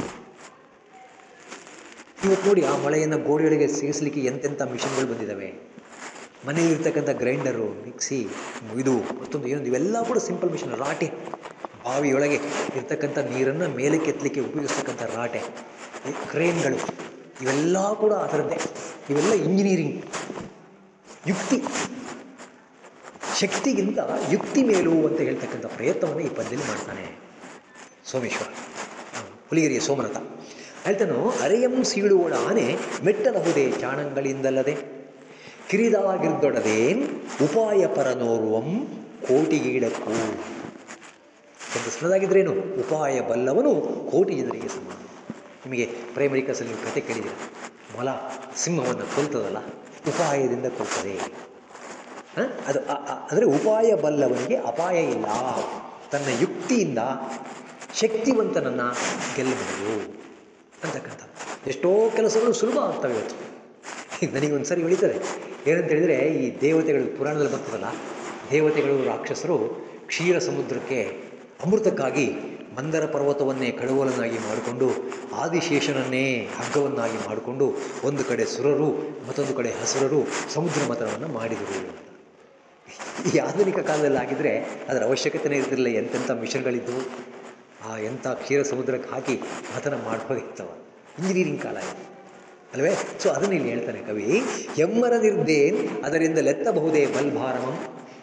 ಇವತ್ತು ನೋಡಿ ಆ ಮಳೆಯನ್ನು ಗೋಡೆಯೊಳಗೆ ಸಿಗಿಸ್ಲಿಕ್ಕೆ ಎಂತೆಂಥ ಮಿಷನ್ಗಳು ಬಂದಿದ್ದಾವೆ ಮನೆಯಲ್ಲಿರ್ತಕ್ಕಂಥ ಗ್ರೈಂಡರು ಮಿಕ್ಸಿ ಇದು ಮತ್ತೊಂದು ಏನೊಂದು ಇವೆಲ್ಲ ಕೂಡ ಸಿಂಪಲ್ ಮಿಷನ್ ರಾಟೆ ಬಾವಿಯೊಳಗೆ ಇರ್ತಕ್ಕಂಥ ನೀರನ್ನು ಮೇಲೆ ಕೆತ್ತಲಿಕ್ಕೆ ಉಪಯೋಗಿಸ್ತಕ್ಕಂಥ ರಾಟೆ ಈ ಕ್ರೇನ್ಗಳು ಇವೆಲ್ಲ ಕೂಡ ಅದರದ್ದೇ ಇವೆಲ್ಲ ಇಂಜಿನಿಯರಿಂಗ್ ಯುಕ್ತಿ ಶಕ್ತಿಗಿಂತ ಯುಕ್ತಿ ಮೇಲು ಅಂತ ಹೇಳ್ತಕ್ಕಂಥ ಪ್ರಯತ್ನವನ್ನು ಈ ಪದ್ಯದಲ್ಲಿ ಮಾಡ್ತಾನೆ ಸೋಮೇಶ್ವರ ಹ್ಮ್. ಹುಲಿಗಿರಿಯ ಸೋಮನಾಥ ಹೇಳ್ತಾನು ಅರೆಯಂ ಸೀಳುವಳ ಆನೆ ಮೆಟ್ಟಲಹುದೇ ಚಾಣಂಗಳಿಂದಲ್ಲದೆ ಕಿರಿದಾಗಿರ್ದೊಡದೇನ್ ಉಪಾಯ ಪರನೋರ್ವಂ ಕೋಟಿಗೀಡಕ್ಕೂ ಒಂದು ಸಣ್ಣದಾಗಿದ್ರೇನು ಉಪಾಯ ಬಲ್ಲವನು ಕೋಟಿ ಜನರಿಗೆ ಸಮಾನ ನಿಮಗೆ ಪ್ರೈಮರಿ ಕ್ಲಾಸಲ್ಲಿ ನೀವು ಕತೆ ಕೇಳಿದ್ದೀರ ಮೊಲ ಸಿಂಹವನ್ನು ಕೊಲ್ತದಲ್ಲ ಉಪಾಯದಿಂದ ಕೊಲ್ತದೆ ಹ? ಅದು ಅ- ಅ- ಅಂದರೆ ಉಪಾಯ ಬಲ್ಲವನಿಗೆ ಅಪಾಯ ಇಲ್ಲ ತನ್ನ ಯುಕ್ತಿಯಿಂದ ಶಕ್ತಿವಂತನನ್ನು ಗೆಲ್ಲಬಹುದು ಅಂತಕ್ಕಂಥ ಎಷ್ಟೋ ಕೆಲಸಗಳು ಸುಲಭ ಆಗ್ತವೆ ಇವತ್ತು ಈಗ ನನಗೆ ಒಂದು ಸರಿ ಹೊಳಿತದೆ ಏನಂತ ಹೇಳಿದರೆ ಈ ದೇವತೆಗಳು ಪುರಾಣದಲ್ಲಿ ಬರ್ತದಲ್ಲ ದೇವತೆಗಳು ರಾಕ್ಷಸರು ಕ್ಷೀರ ಸಮುದ್ರಕ್ಕೆ ಅಮೃತಕ್ಕಾಗಿ ಮಂದರ ಪರ್ವತವನ್ನೇ ಕಳವಲನ್ನಾಗಿ ಮಾಡಿಕೊಂಡು ಆದಿಶೇಷನನ್ನೇ ಹಗ್ಗವನ್ನಾಗಿ ಮಾಡಿಕೊಂಡು ಒಂದು ಕಡೆ ಸುರರು ಮತ್ತೊಂದು ಕಡೆ ಹಸುರರು ಸಮುದ್ರ ಮತನವನ್ನು ಮಾಡಿದರು ಅಂತ ಈ ಆಧುನಿಕ ಕಾಲದಲ್ಲಿ ಆಗಿದ್ದರೆ ಅದರ ಅವಶ್ಯಕತೆನೇ ಇರ್ತಿರಲಿಲ್ಲ ಎಂತೆಂಥ ಮಿಷನ್ಗಳಿದ್ದು ಆ ಎಂಥ ಕ್ಷೀರ ಸಮುದ್ರಕ್ಕೆ ಹಾಕಿ ಮತನ ಮಾಡ್ಬೋದಿತ್ತವ ಇಂಜಿನಿಯರಿಂಗ್ ಕಾಲ ಇದು ಅಲ್ವೇ ಸೊ ಅದನ್ನು ಇಲ್ಲಿ ಹೇಳ್ತಾನೆ ಕವಿ ಎಮ್ಮರದಿರ್ದೇನ್ ಅದರಿಂದ ಲೆತ್ತಬಹುದೇ ಬಲ್ಭಾರಮಂ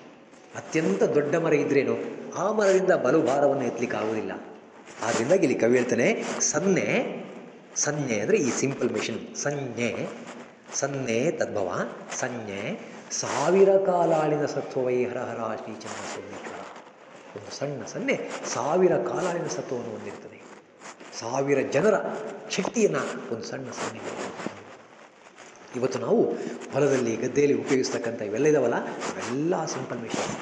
ಅತ್ಯಂತ ದೊಡ್ಡ ಮರ ಇದ್ರೇನು ಆ ಮರದಿಂದ ಬಲು ಭಾರವನ್ನು ಎತ್ತಲಿಕ್ಕೆ ಆಗುವುದಿಲ್ಲ ಆದ್ದರಿಂದ ಇಲ್ಲಿ ಕವಿ ಹೇಳ್ತಾನೆ ಸನ್ನೆ ಸನ್ನೆ ಅಂದರೆ ಈ ಸಿಂಪಲ್ ಮಿಷನ್ ಸಂಜ್ಞೆ ಸನ್ನೆ ತದ್ಭವ ಸಂಜ್ಞೆ ಸಾವಿರ ಕಾಲಾಳಿನ ಸತ್ವವೈ ಹರ ಹರ ಶ್ರೀ ಚಂದ್ರ ಸೋಮೇಶ್ವರ ಒಂದು ಸಣ್ಣ ಸನ್ನೆ ಸಾವಿರ ಕಾಲಾಳಿನ ಸತ್ವವನ್ನು ಹೊಂದಿರ್ತದೆ ಸಾವಿರ ಜನರ ಶಕ್ತಿಯನ್ನು ಒಂದು ಸಣ್ಣ ಸನ್ನೆ ಇವತ್ತು ನಾವು ಹೊಲದಲ್ಲಿ ಗದ್ದೆಯಲ್ಲಿ ಉಪಯೋಗಿಸ್ತಕ್ಕಂಥ ಇವೆಲ್ಲ ಇದಾವಲ್ಲ ಅವೆಲ್ಲ ಸಿಂಪಲ್ ಮಿಷನ್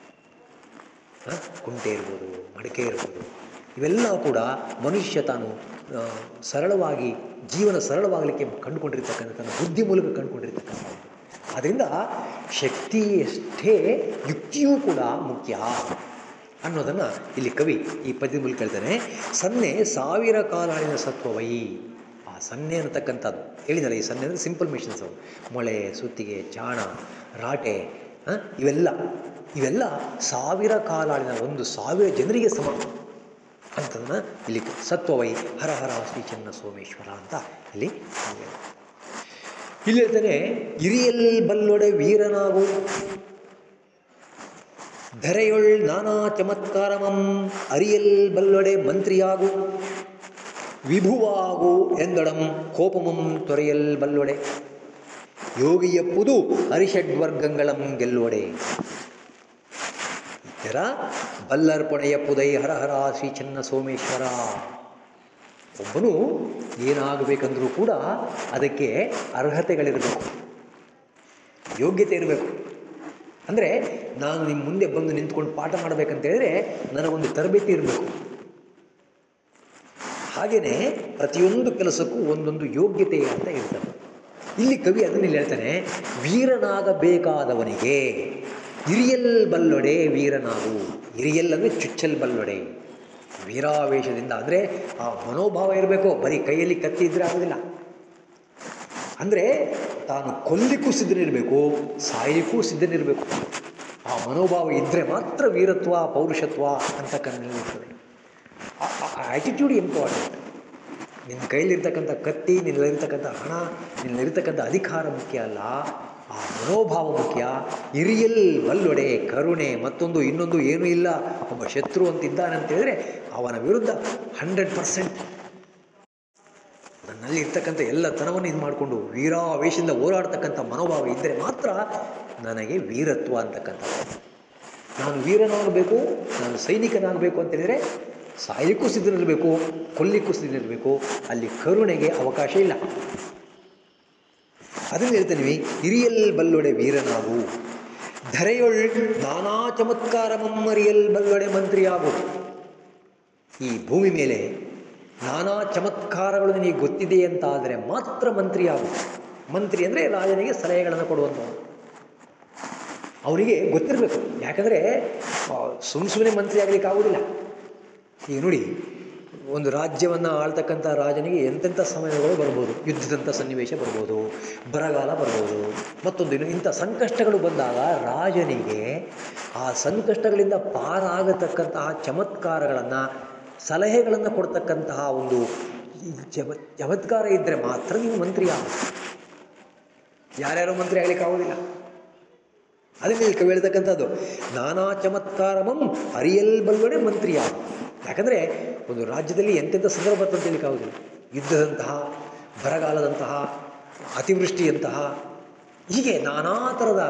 ಕುಂಟೆ ಇರ್ಬೋದು ಮಡಿಕೆ ಇರ್ಬೋದು ಇವೆಲ್ಲ ಕೂಡ ಮನುಷ್ಯ ತಾನು ಆ, ಸರಳವಾಗಿ ಜೀವನ ಸರಳವಾಗಲಿಕ್ಕೆ ಕಂಡುಕೊಂಡಿರ್ತಕ್ಕಂಥ ತನ್ನ ಬುದ್ಧಿ ಮೂಲಕ ಕಂಡುಕೊಂಡಿರ್ತಕ್ಕಂಥ ಆದ್ದರಿಂದ ಶಕ್ತಿಯಷ್ಟೇ ಯುಕ್ತಿಯೂ ಕೂಡ ಮುಖ್ಯ ಅನ್ನೋದನ್ನು ಇಲ್ಲಿ ಕವಿ ಈ ಪದ್ಯದ ಮೂಲಕ ಹೇಳ್ತಾನೆ ಸನ್ನೆ ಸಾವಿರ ಕಾಲಾಳಿನ ಸತ್ವವೈ ಆ ಸನ್ನೆ ಅನ್ನತಕ್ಕಂಥದ್ದು ಹೇಳಿದಲ್ಲ ಈ ಸನ್ನೆ ಅಂದರೆ ಸಿಂಪಲ್ ಮಿಷನ್ಸ್ ಅವು ಮೊಳೆ ಸುತ್ತಿಗೆ ಚಾಣ ರಾಟೆ ಆ, ಇವೆಲ್ಲ ಇವೆಲ್ಲ ಸಾವಿರ ಕಾಲಾಳಿನ ಒಂದು ಸಾವಿರ ಜನರಿಗೆ ಸಮ ಅಂತದನ್ನ ಇಲ್ಲಿ ಸತ್ವವೈ ಹರ ಹರ ಶ್ರೀ ಚನ್ನ ಸೋಮೇಶ್ವರ ಅಂತ ಇಲ್ಲಿ ಹೇಳ್ತಾರೆ. ಇಲ್ಲಿ ಹೇಳ್ತಾನೆ ಹಿರಿಯಲ್ ಬಲ್ಲೊಡೆ ವೀರನಾಗು ಧರೆಯೊಳ್ ನಾನಾ ಚಮತ್ಕಾರಮಂ ಅರಿಯಲ್ ಬಲ್ಲೊಡೆ ಮಂತ್ರಿಯಾಗು ವಿಭುವಾಗು ಎಂದೊಡಂ ಕೋಪಮಂ ತೊರೆಯಲ್ ಬಲ್ಲೊಡೆ ಯೋಗಿಯಪ್ಪುದು ಅರಿಷಡ್ವರ್ಗಂಗಳಂ ಗೆಲ್ಲೊಡೆ ಇತರ ಬಲ್ಲರ್ಪಣೆಯಪ್ಪುದೈ ಹರ ಹರ ಶ್ರೀ ಚನ್ನ ಸೋಮೇಶ್ವರ ಒಬ್ಬನು ಏನಾಗಬೇಕಂದ್ರೂ ಕೂಡ ಅದಕ್ಕೆ ಅರ್ಹತೆಗಳಿರಬೇಕು ಯೋಗ್ಯತೆ ಇರಬೇಕು ಅಂದರೆ ನಾನು ನಿಮ್ಮ ಮುಂದೆ ಬಂದು ನಿಂತ್ಕೊಂಡು ಪಾಠ ಮಾಡಬೇಕಂತ ಹೇಳಿದ್ರೆ ನನಗೊಂದು ತರಬೇತಿ ಇರಬೇಕು ಹಾಗೆಯೇ ಪ್ರತಿಯೊಂದು ಕೆಲಸಕ್ಕೂ ಒಂದೊಂದು ಯೋಗ್ಯತೆ ಅಂತ ಇರ್ತದೆ ಇಲ್ಲಿ ಕವಿ ಅದನ್ನ ಇಲ್ಲಿ ಹೇಳ್ತಾನೆ ವೀರನಾಗಬೇಕಾದವನಿಗೆ ಹಿರಿಯಲ್ ಬಲ್ಲೊಡೆ ವೀರನಾಗು ಹಿರಿಯಲ್ ಅಂದರೆ ಚುಚ್ಚಲ್ ಬಲ್ಲೊಡೆ ವೀರಾವೇಶದಿಂದ ಅಂದರೆ ಆ ಮನೋಭಾವ ಇರಬೇಕು ಬರೀ ಕೈಯಲ್ಲಿ ಕತ್ತಿ ಇದ್ರೆ ಆಗೋದಿಲ್ಲ ಅಂದರೆ ತಾನು ಕೊಲ್ಲಿಕ್ಕೂ ಸಿದ್ಧನಿರಬೇಕು ಸಾಯಲಿಕ್ಕೂ ಸಿದ್ಧನಿರಬೇಕು ಆ ಮನೋಭಾವ ಇದ್ದರೆ ಮಾತ್ರ ವೀರತ್ವ ಪೌರುಷತ್ವ ಅಂತ ಕಣ್ಣಿರ್ತದೆ ಆ್ಯಟಿಟ್ಯೂಡ್ ಇಂಪಾರ್ಟೆಂಟ್ ನಿನ್ನ ಕೈಲಿರ್ತಕ್ಕಂಥ ಕತ್ತಿ ನಿನ್ನಲ್ಲಿರ್ತಕ್ಕಂಥ ಹಣ ನಿನ್ನಲ್ಲಿರ್ತಕ್ಕಂಥ ಅಧಿಕಾರ ಮುಖ್ಯ ಅಲ್ಲ ಆ ಮನೋಭಾವ ಮುಖ್ಯ ಹಿರಿಯಲ್ ಬಲ್ಲೊಡೆ ಕರುಣೆ ಮತ್ತೊಂದು ಇನ್ನೊಂದು ಏನೂ ಇಲ್ಲ ಒಬ್ಬ ಶತ್ರು ಅಂತಿದ್ದಾನೆ ಅಂತ ಹೇಳಿದ್ರೆ ಅವನ ವಿರುದ್ಧ ಹಂಡ್ರೆಡ್ ಪರ್ಸೆಂಟ್ ನನ್ನಲ್ಲಿ ಇರ್ತಕ್ಕಂಥ ಎಲ್ಲ ತನವನ್ನು ಇದು ಮಾಡಿಕೊಂಡು ವೀರಾವೇಶದಿಂದ ಹೋರಾಡ್ತಕ್ಕಂಥ ಮನೋಭಾವ ಇದ್ದರೆ ಮಾತ್ರ ನನಗೆ ವೀರತ್ವ ಅಂತಕ್ಕಂಥದ್ದು ನಾನು ವೀರನಾಗಬೇಕು ನಾನು ಸೈನಿಕನಾಗಬೇಕು ಅಂತ ಹೇಳಿದರೆ ಸಾಯಲಿಕ್ಕೂ ಸಿದ್ಧನಿರಬೇಕು ಕೊಲ್ಲಿಕ್ಕೂ ಸಿದ್ಧನಿರಬೇಕು ಅಲ್ಲಿ ಕರುಣೆಗೆ ಅವಕಾಶ ಇಲ್ಲ ಅದನ್ನು ಹೇಳ್ತೇನೆ ಹಿರಿಯಲ್ ಬಲ್ಲೊಡೆ ವೀರನಾಗು ಧರೆಯೊಳ್ ನಾನಾ ಚಮತ್ಕಾರ ಮಮ್ಮರಿಯಲ್ ಬಲ್ಲೊಡೆ ಮಂತ್ರಿಯಾಗು ಈ ಭೂಮಿ ಮೇಲೆ ನಾನಾ ಚಮತ್ಕಾರಗಳು ನಿನಗೆ ಗೊತ್ತಿದೆ ಅಂತ ಆದರೆ ಮಾತ್ರ ಮಂತ್ರಿಯಾಗು ಮಂತ್ರಿ ಅಂದರೆ ರಾಜನಿಗೆ ಸಲಹೆಗಳನ್ನು ಕೊಡುವಂಥವನು ಅವನಿಗೆ ಗೊತ್ತಿರಬೇಕು ಯಾಕಂದರೆ ಸುಮ್ಮ ಸುಮ್ಮನೆ ಮಂತ್ರಿ ಆಗಲಿಕ್ಕೆ ಆಗೋದಿಲ್ಲ ಈಗ ನೋಡಿ ಒಂದು ರಾಜ್ಯವನ್ನು ಆಳ್ತಕ್ಕಂಥ ರಾಜನಿಗೆ ಎಂತೆಂಥ ಸಮಯಗಳು ಬರ್ಬೋದು ಯುದ್ಧದಂಥ ಸನ್ನಿವೇಶ ಬರ್ಬೋದು ಬರಗಾಲ ಬರ್ಬೋದು ಮತ್ತೊಂದು ಇನ್ನು ಇಂಥ ಸಂಕಷ್ಟಗಳು ಬಂದಾಗ ರಾಜನಿಗೆ ಆ ಸಂಕಷ್ಟಗಳಿಂದ ಪಾರಾಗತಕ್ಕಂತಹ ಚಮತ್ಕಾರಗಳನ್ನು ಸಲಹೆಗಳನ್ನು ಕೊಡ್ತಕ್ಕಂತಹ ಒಂದು ಈ ಚಮ ಚಮತ್ಕಾರ ಇದ್ದರೆ ಮಾತ್ರ ನೀವು ಮಂತ್ರಿ ಆಗ ಯಾರ್ಯಾರೋ ಮಂತ್ರಿ ಆಗಲಿಕ್ಕೆ ಆಗೋದಿಲ್ಲ ಅದನ್ನೇ ಇಲ್ಲಿ ಕವಿ ಹೇಳ್ತಕ್ಕಂಥದ್ದು ನಾನಾ ಚಮತ್ಕಾರಮಂ ಅರಿಯಲ್ ಬಲ್ಲೊಡೆ ಮಂತ್ರಿಯಾಗ ಯಾಕಂದರೆ ಒಂದು ರಾಜ್ಯದಲ್ಲಿ ಎಂತೆಂಥ ಸಂದರ್ಭ ಬರ್ತಂತ ಹೇಳಿಕ್ಕಾಗೋದಿಲ್ಲ ಯುದ್ಧದಂತಹ ಬರಗಾಲದಂತಹ ಅತಿವೃಷ್ಟಿಯಂತಹ ಹೀಗೆ ನಾನಾ ಥರದ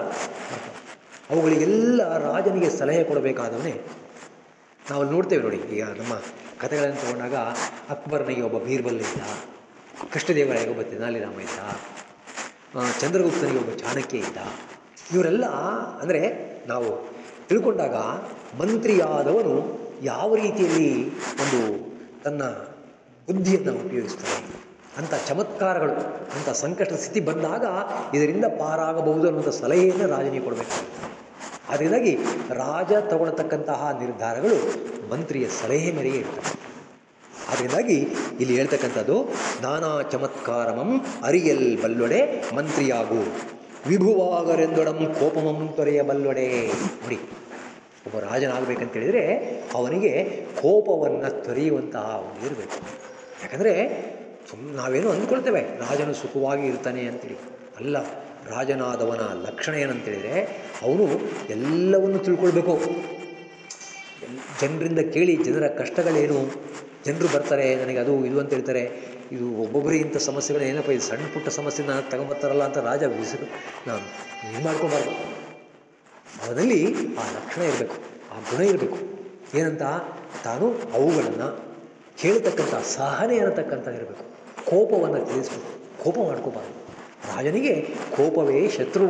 ಅವುಗಳಿಗೆಲ್ಲ ರಾಜನಿಗೆ ಸಲಹೆ ಕೊಡಬೇಕಾದವನೇ ನಾವು ಅಲ್ಲಿ ನೋಡ್ತೇವೆ ನೋಡಿ ಈಗ ನಮ್ಮ ಕಥೆಗಳನ್ನು ತಗೊಂಡಾಗ ಅಕ್ಬರ್ನಿಗೆ ಒಬ್ಬ ಬೀರ್ಬಲ್ ಇದ್ದ ಕೃಷ್ಣದೇವರಾಯಗೆ ಒಬ್ಬ ತೆನಾಲಿರಾಮ ಇದ್ದ ಆ, ಚಂದ್ರಗುಪ್ತನಿಗೆ ಒಬ್ಬ ಚಾಣಕ್ಯ ಇದ್ದ ಇವರೆಲ್ಲ ಅಂದರೆ ನಾವು ತಿಳ್ಕೊಂಡಾಗ ಮಂತ್ರಿಯಾದವನು ಯಾವ ರೀತಿಯಲ್ಲಿ ಒಂದು ತನ್ನ ಬುದ್ಧಿಯನ್ನು ಉಪಯೋಗಿಸ್ತಾನೆ ಅಂಥ ಚಮತ್ಕಾರಗಳು ಅಂಥ ಸಂಕಷ್ಟ ಸ್ಥಿತಿ ಬಂದಾಗ ಇದರಿಂದ ಪಾರಾಗಬಹುದು ಅನ್ನುವಂಥ ಸಲಹೆಯನ್ನು ರಾಜನಿಗೆ ಕೊಡಬೇಕಾಗುತ್ತೆ ಅದರಿಂದಾಗಿ ರಾಜ ತಗೊಳ್ತಕ್ಕಂತಹ ನಿರ್ಧಾರಗಳು ಮಂತ್ರಿಯ ಸಲಹೆ ಮೇರೆಗೆ ಇರ್ತವೆ ಅದರಿಂದಾಗಿ ಇಲ್ಲಿ ಹೇಳ್ತಕ್ಕಂಥದ್ದು ನಾನಾ ಚಮತ್ಕಾರಮಂ ಅರಿಯಲ್ ಬಲ್ಲೊಡೆ ಮಂತ್ರಿಯಾಗು ವಿಭುವಾಗರೆಂದೊಡಂ ಕೋಪಮಂ ತೊರೆಯಬಲ್ಲೊಡೆ ನೋಡಿ ಒಬ್ಬ ರಾಜನಾಗಬೇಕಂತ ಹೇಳಿದರೆ ಅವನಿಗೆ ಕೋಪವನ್ನು ತೊರೆಯುವಂತಹ ಅವನು ಇರಬೇಕು ಯಾಕಂದರೆ ಸುಮ್ ನಾವೇನು ಅಂದ್ಕೊಳ್ತೇವೆ ರಾಜನು ಸುಖವಾಗಿ ಇರ್ತಾನೆ ಅಂತೇಳಿ ಅಲ್ಲ ರಾಜನಾದವನ ಲಕ್ಷಣ ಏನಂತೇಳಿದರೆ ಅವನು ಎಲ್ಲವನ್ನು ತಿಳ್ಕೊಳ್ಬೇಕು ಎಲ್- ಜನರಿಂದ ಕೇಳಿ ಜನರ ಕಷ್ಟಗಳೇನು ಜನರು ಬರ್ತಾರೆ ನನಗೆ ಅದು ಇದು ಅಂತ ಹೇಳ್ತಾರೆ ಇದು ಒಬ್ಬೊಬ್ಬರಿಗೆ ಇಂಥ ಸಮಸ್ಯೆಗಳು ಏನಪ್ಪ ಇದು ಸಣ್ಣ ಪುಟ್ಟ ಸಮಸ್ಯೆ ನಾನು ತಗೊಂಬರ್ತಾರಲ್ಲ ಅಂತ ರಾಜ ವಿಸಿರು ನಾನು ಇದು ಮಾಡ್ಕೊಬಾರ್ದು ಅವನಲ್ಲಿ ಆ ಲಕ್ಷಣ ಇರಬೇಕು ಆ ಗುಣ ಇರಬೇಕು ಏನಂತ ತಾನು ಅವುಗಳನ್ನು ಕೇಳತಕ್ಕಂಥ ಸಹನೆ ಅನ್ನತಕ್ಕಂಥ ಇರಬೇಕು ಕೋಪವನ್ನು ತಿಳಿಸ್ಬೇಕು ಕೋಪ ಮಾಡ್ಕೋಬಾರ್ದು ರಾಜನಿಗೆ ಕೋಪವೇ ಶತ್ರು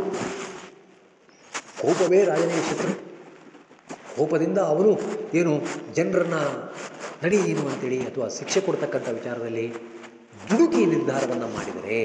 ಕೋಪವೇ ರಾಜನಿಗೆ ಶತ್ರು ಕೋಪದಿಂದ ಅವನು ಏನು ಜನರನ್ನು ನಡಿ ನೀನು ಅಂತೇಳಿ ಅಥವಾ ಶಿಕ್ಷೆ ಕೊಡ್ತಕ್ಕಂಥ ವಿಚಾರದಲ್ಲಿ ದುಡುಕಿ ನಿರ್ಧಾರವನ್ನು ಮಾಡಿದರೆ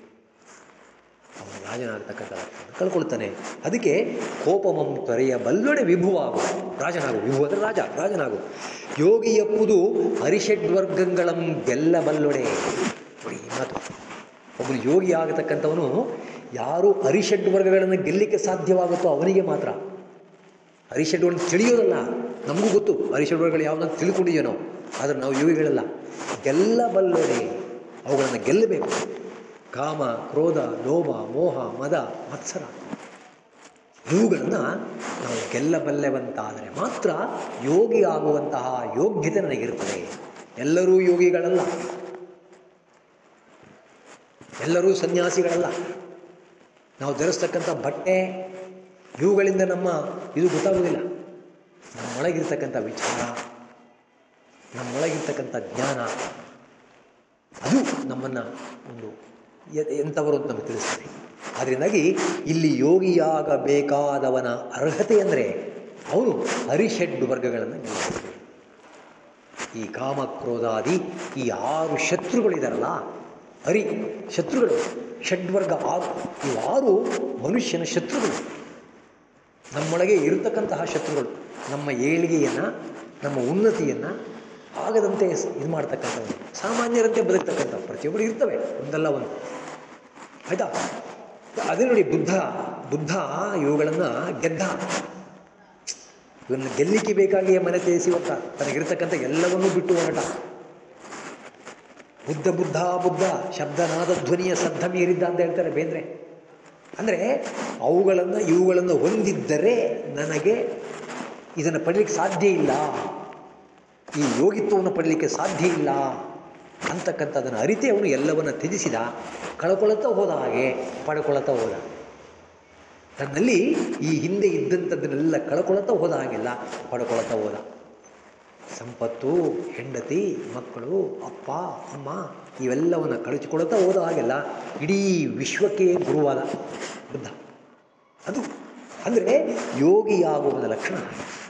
ಅವನು ರಾಜನಾಗತಕ್ಕಂಥ ಲಕ್ಷಣ ಕಳ್ಕೊಳ್ತಾನೆ ಅದಕ್ಕೆ ಕೋಪಮಂ ತೊರೆಯ ಬಲ್ಲೊಡೆ ವಿಭುವಾಗು ರಾಜನಾಗು ವಿಭು ಅಂದರೆ ರಾಜ ರಾಜನಾಗು ಯೋಗಿ ಎಪ್ಪುದು ಅರಿಷಡ್ವರ್ಗಗಳಂ ಗೆಲ್ಲಬಲ್ಲೊಡೆ ನೋಡಿ ಈ ಮಾತು ಒಬ್ಬನು ಯೋಗಿ ಆಗತಕ್ಕಂಥವನು ಯಾರು ಅರಿಷಡ್ವರ್ಗಗಳನ್ನು ಗೆಲ್ಲಲಿಕ್ಕೆ ಸಾಧ್ಯವಾಗುತ್ತೋ ಅವನಿಗೆ ಮಾತ್ರ ಅರಿಷಡ್ವರ್ಗ ತಿಳಿಯೋದಲ್ಲ ನಮಗೂ ಗೊತ್ತು ಅರಿಷಡ್ವರ್ಗಗಳು ಯಾವುದಂತ ತಿಳ್ಕೊಂಡಿದ್ದೀವಿ ನಾವು ಆದರೆ ನಾವು ಯೋಗಿಗಳಲ್ಲ ಗೆಲ್ಲಬಲ್ಲೊಡೆ ಅವುಗಳನ್ನು ಗೆಲ್ಲಬೇಕು ಕಾಮ ಕ್ರೋಧ ಲೋಭ ಮೋಹ ಮದ ಮತ್ಸರ ಇವುಗಳನ್ನು ನಾವು ಗೆಲ್ಲಬಲ್ಲೆವಂತಾದರೆ ಮಾತ್ರ ಯೋಗಿ ಆಗುವಂತಹ ಯೋಗ್ಯತೆ ನನಗಿರುತ್ತದೆ ಎಲ್ಲರೂ ಯೋಗಿಗಳಲ್ಲ ಎಲ್ಲರೂ ಸನ್ಯಾಸಿಗಳಲ್ಲ ನಾವು ಧರಿಸ್ತಕ್ಕಂಥ ಬಟ್ಟೆ ಇವುಗಳಿಂದ ನಮ್ಮ ಇದು ಗೊತ್ತಾಗೋದಿಲ್ಲ ನಮ್ಮೊಳಗಿರ್ತಕ್ಕಂಥ ವಿಚಾರ ನಮ್ಮೊಳಗಿರ್ತಕ್ಕಂಥ ಜ್ಞಾನ ಅದು ನಮ್ಮನ್ನು ಒಂದು ಎ- ಎಂಥವರು ಅಂತ ನಮಗೆ ತಿಳಿಸ್ತದೆ ಅದರಿಂದಾಗಿ ಇಲ್ಲಿ ಯೋಗಿಯಾಗಬೇಕಾದವನ ಅರ್ಹತೆ ಅಂದರೆ ಅವನು ಹರಿಷಡ್ ವರ್ಗಗಳನ್ನು ಗೆಲ್ಲಬೇಕು ಈ ಕಾಮ ಕ್ರೋಧಾದಿ ಈ ಆರು ಶತ್ರುಗಳಿದಾರಲ್ಲ ಹರಿ ಶತ್ರುಗಳು ಷಡ್ವರ್ಗ ಆರು ಈ ಆರು ಮನುಷ್ಯನ ಶತ್ರುಗಳು ನಮ್ಮೊಳಗೆ ಇರತಕ್ಕಂತಹ ಶತ್ರುಗಳು ನಮ್ಮ ಏಳಿಗೆಯನ್ನು ನಮ್ಮ ಉನ್ನತಿಯನ್ನು ಆಗದಂತೆ ಸ್- ಇದು ಮಾಡ್ತಕ್ಕಂಥವ್ರು ಸಾಮಾನ್ಯರಂತೆ ಬದುಕ್ತಕ್ಕಂಥ ಪ್ರತಿಯೊಬ್ಬರು ಇರ್ತವೆ ಒಂದಲ್ಲ ಒಂದು ಆಯಿತಾ ಅದೇ ನೋಡಿ ಬುದ್ಧ ಬುದ್ಧ ಇವುಗಳನ್ನು ಗೆದ್ದ ಇವನ್ನ ಗೆಲ್ಲಿಕ್ಕೆ ಬೇಕಾಗಿಯೇ ಮನೆ ತ್ಯಜಿಸಿ ಹೊರಟ ತನಗಿರ್ತಕ್ಕಂಥ ಎಲ್ಲವನ್ನೂ ಬಿಟ್ಟು ಹೊರಟ ಬುದ್ಧ ಬುದ್ಧ ಬುದ್ಧ ಶಬ್ದನಾದ ಧ್ವನಿಯ ಸದ್ದ ಮೀರಿದ್ದ ಅಂತ ಹೇಳ್ತಾರೆ ಬೇಂದ್ರೆ ಅಂದರೆ ಅವುಗಳನ್ನು ಇವುಗಳನ್ನು ಹೊಂದಿದ್ದರೆ ನನಗೆ ಇದನ್ನು ಪಡೀಲಿಕ್ಕೆ ಸಾಧ್ಯ ಇಲ್ಲ ಈ ಯೋಗಿತ್ವವನ್ನು ಪಡೀಲಿಕ್ಕೆ ಸಾಧ್ಯ ಇಲ್ಲ ಅಂತಕ್ಕಂಥದ್ದನ್ನು ಅರಿತೇ ಅವನು ಎಲ್ಲವನ್ನು ತ್ಯಜಿಸಿದ ಕಳ್ಕೊಳ್ಳುತ್ತಾ ಹೋದ ಹಾಗೆ ಪಡ್ಕೊಳ್ಳುತ್ತಾ ಹೋದ ತನ್ನಲ್ಲಿ ಈ ಹಿಂದೆ ಇದ್ದಂಥದ್ದನ್ನೆಲ್ಲ ಕಳ್ಕೊಳ್ಳುತ್ತಾ ಹೋದ ಹಾಗೆಲ್ಲ ಪಡ್ಕೊಳ್ಳುತ್ತಾ ಹೋದ ಸಂಪತ್ತು ಹೆಂಡತಿ ಮಕ್ಕಳು ಅಪ್ಪ ಅಮ್ಮ ಇವೆಲ್ಲವನ್ನು ಕಳಚಿಕೊಳ್ಳುತ್ತಾ ಹೋದ ಹಾಗೆಲ್ಲ ಇಡೀ ವಿಶ್ವಕ್ಕೆ ಗುರುವಾದ ಬುದ್ಧ ಅದು ಅಂದರೆ ಯೋಗಿಯಾಗುವುದ ಲಕ್ಷಣ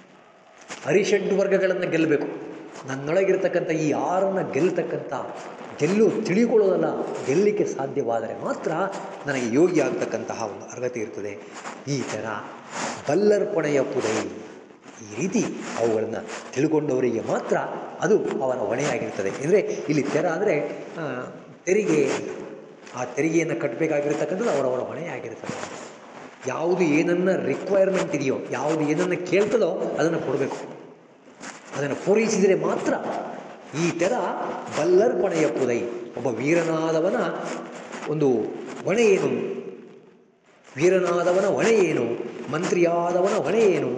ಹರಿಷಡ್ ವರ್ಗಗಳನ್ನು ಗೆಲ್ಲಬೇಕು ನನ್ನೊಳಗಿರ್ತಕ್ಕಂಥ ಈ ಆರನ್ನು ಗೆಲ್ಲತಕ್ಕಂಥ ಗೆಲ್ಲು ತಿಳಿಕೊಳ್ಳೋದಲ್ಲ ಗೆಲ್ಲಲಿಕ್ಕೆ ಸಾಧ್ಯವಾದರೆ ಮಾತ್ರ ನನಗೆ ಯೋಗಿ ಆಗ್ತಕ್ಕಂತಹ ಒಂದು ಅರ್ಹತೆ ಇರ್ತದೆ ಈ ಥರ ಬಲ್ಲರ್ಪಣೆಯ ಪುದೈ ಈ ರೀತಿ ಅವುಗಳನ್ನು ತಿಳ್ಕೊಂಡವರಿಗೆ ಮಾತ್ರ ಅದು ಅವರ ಹೊಣೆಯಾಗಿರ್ತದೆ ಅಂದರೆ ಇಲ್ಲಿ ತೆರ ಅಂದರೆ ಆ, ತೆರಿಗೆ ಆ ತೆರಿಗೆಯನ್ನು ಕಟ್ಟಬೇಕಾಗಿರ್ತಕ್ಕಂಥದ್ದು ಅವರವರ ಹೊಣೆಯಾಗಿರ್ತದೆ ಯಾವುದು ಏನನ್ನ ರಿಕ್ವೈರ್ಮೆಂಟ್ ಇದೆಯೋ ಯಾವುದು ಏನನ್ನು ಕೇಳ್ತದೋ ಅದನ್ನು ಕೊಡಬೇಕು ಅದನ್ನು ಪೂರೈಸಿದರೆ ಮಾತ್ರ ಈ ಥರ ಬಲ್ಲರ್ಪಣೆಯ ಪುದೈ ಒಬ್ಬ ವೀರನಾದವನ ಒಂದು ಹೊಣೆ ಏನು ವೀರನಾದವನ ಹೊಣೆ ಏನು ಮಂತ್ರಿಯಾದವನ ಹೊಣೆ ಏನು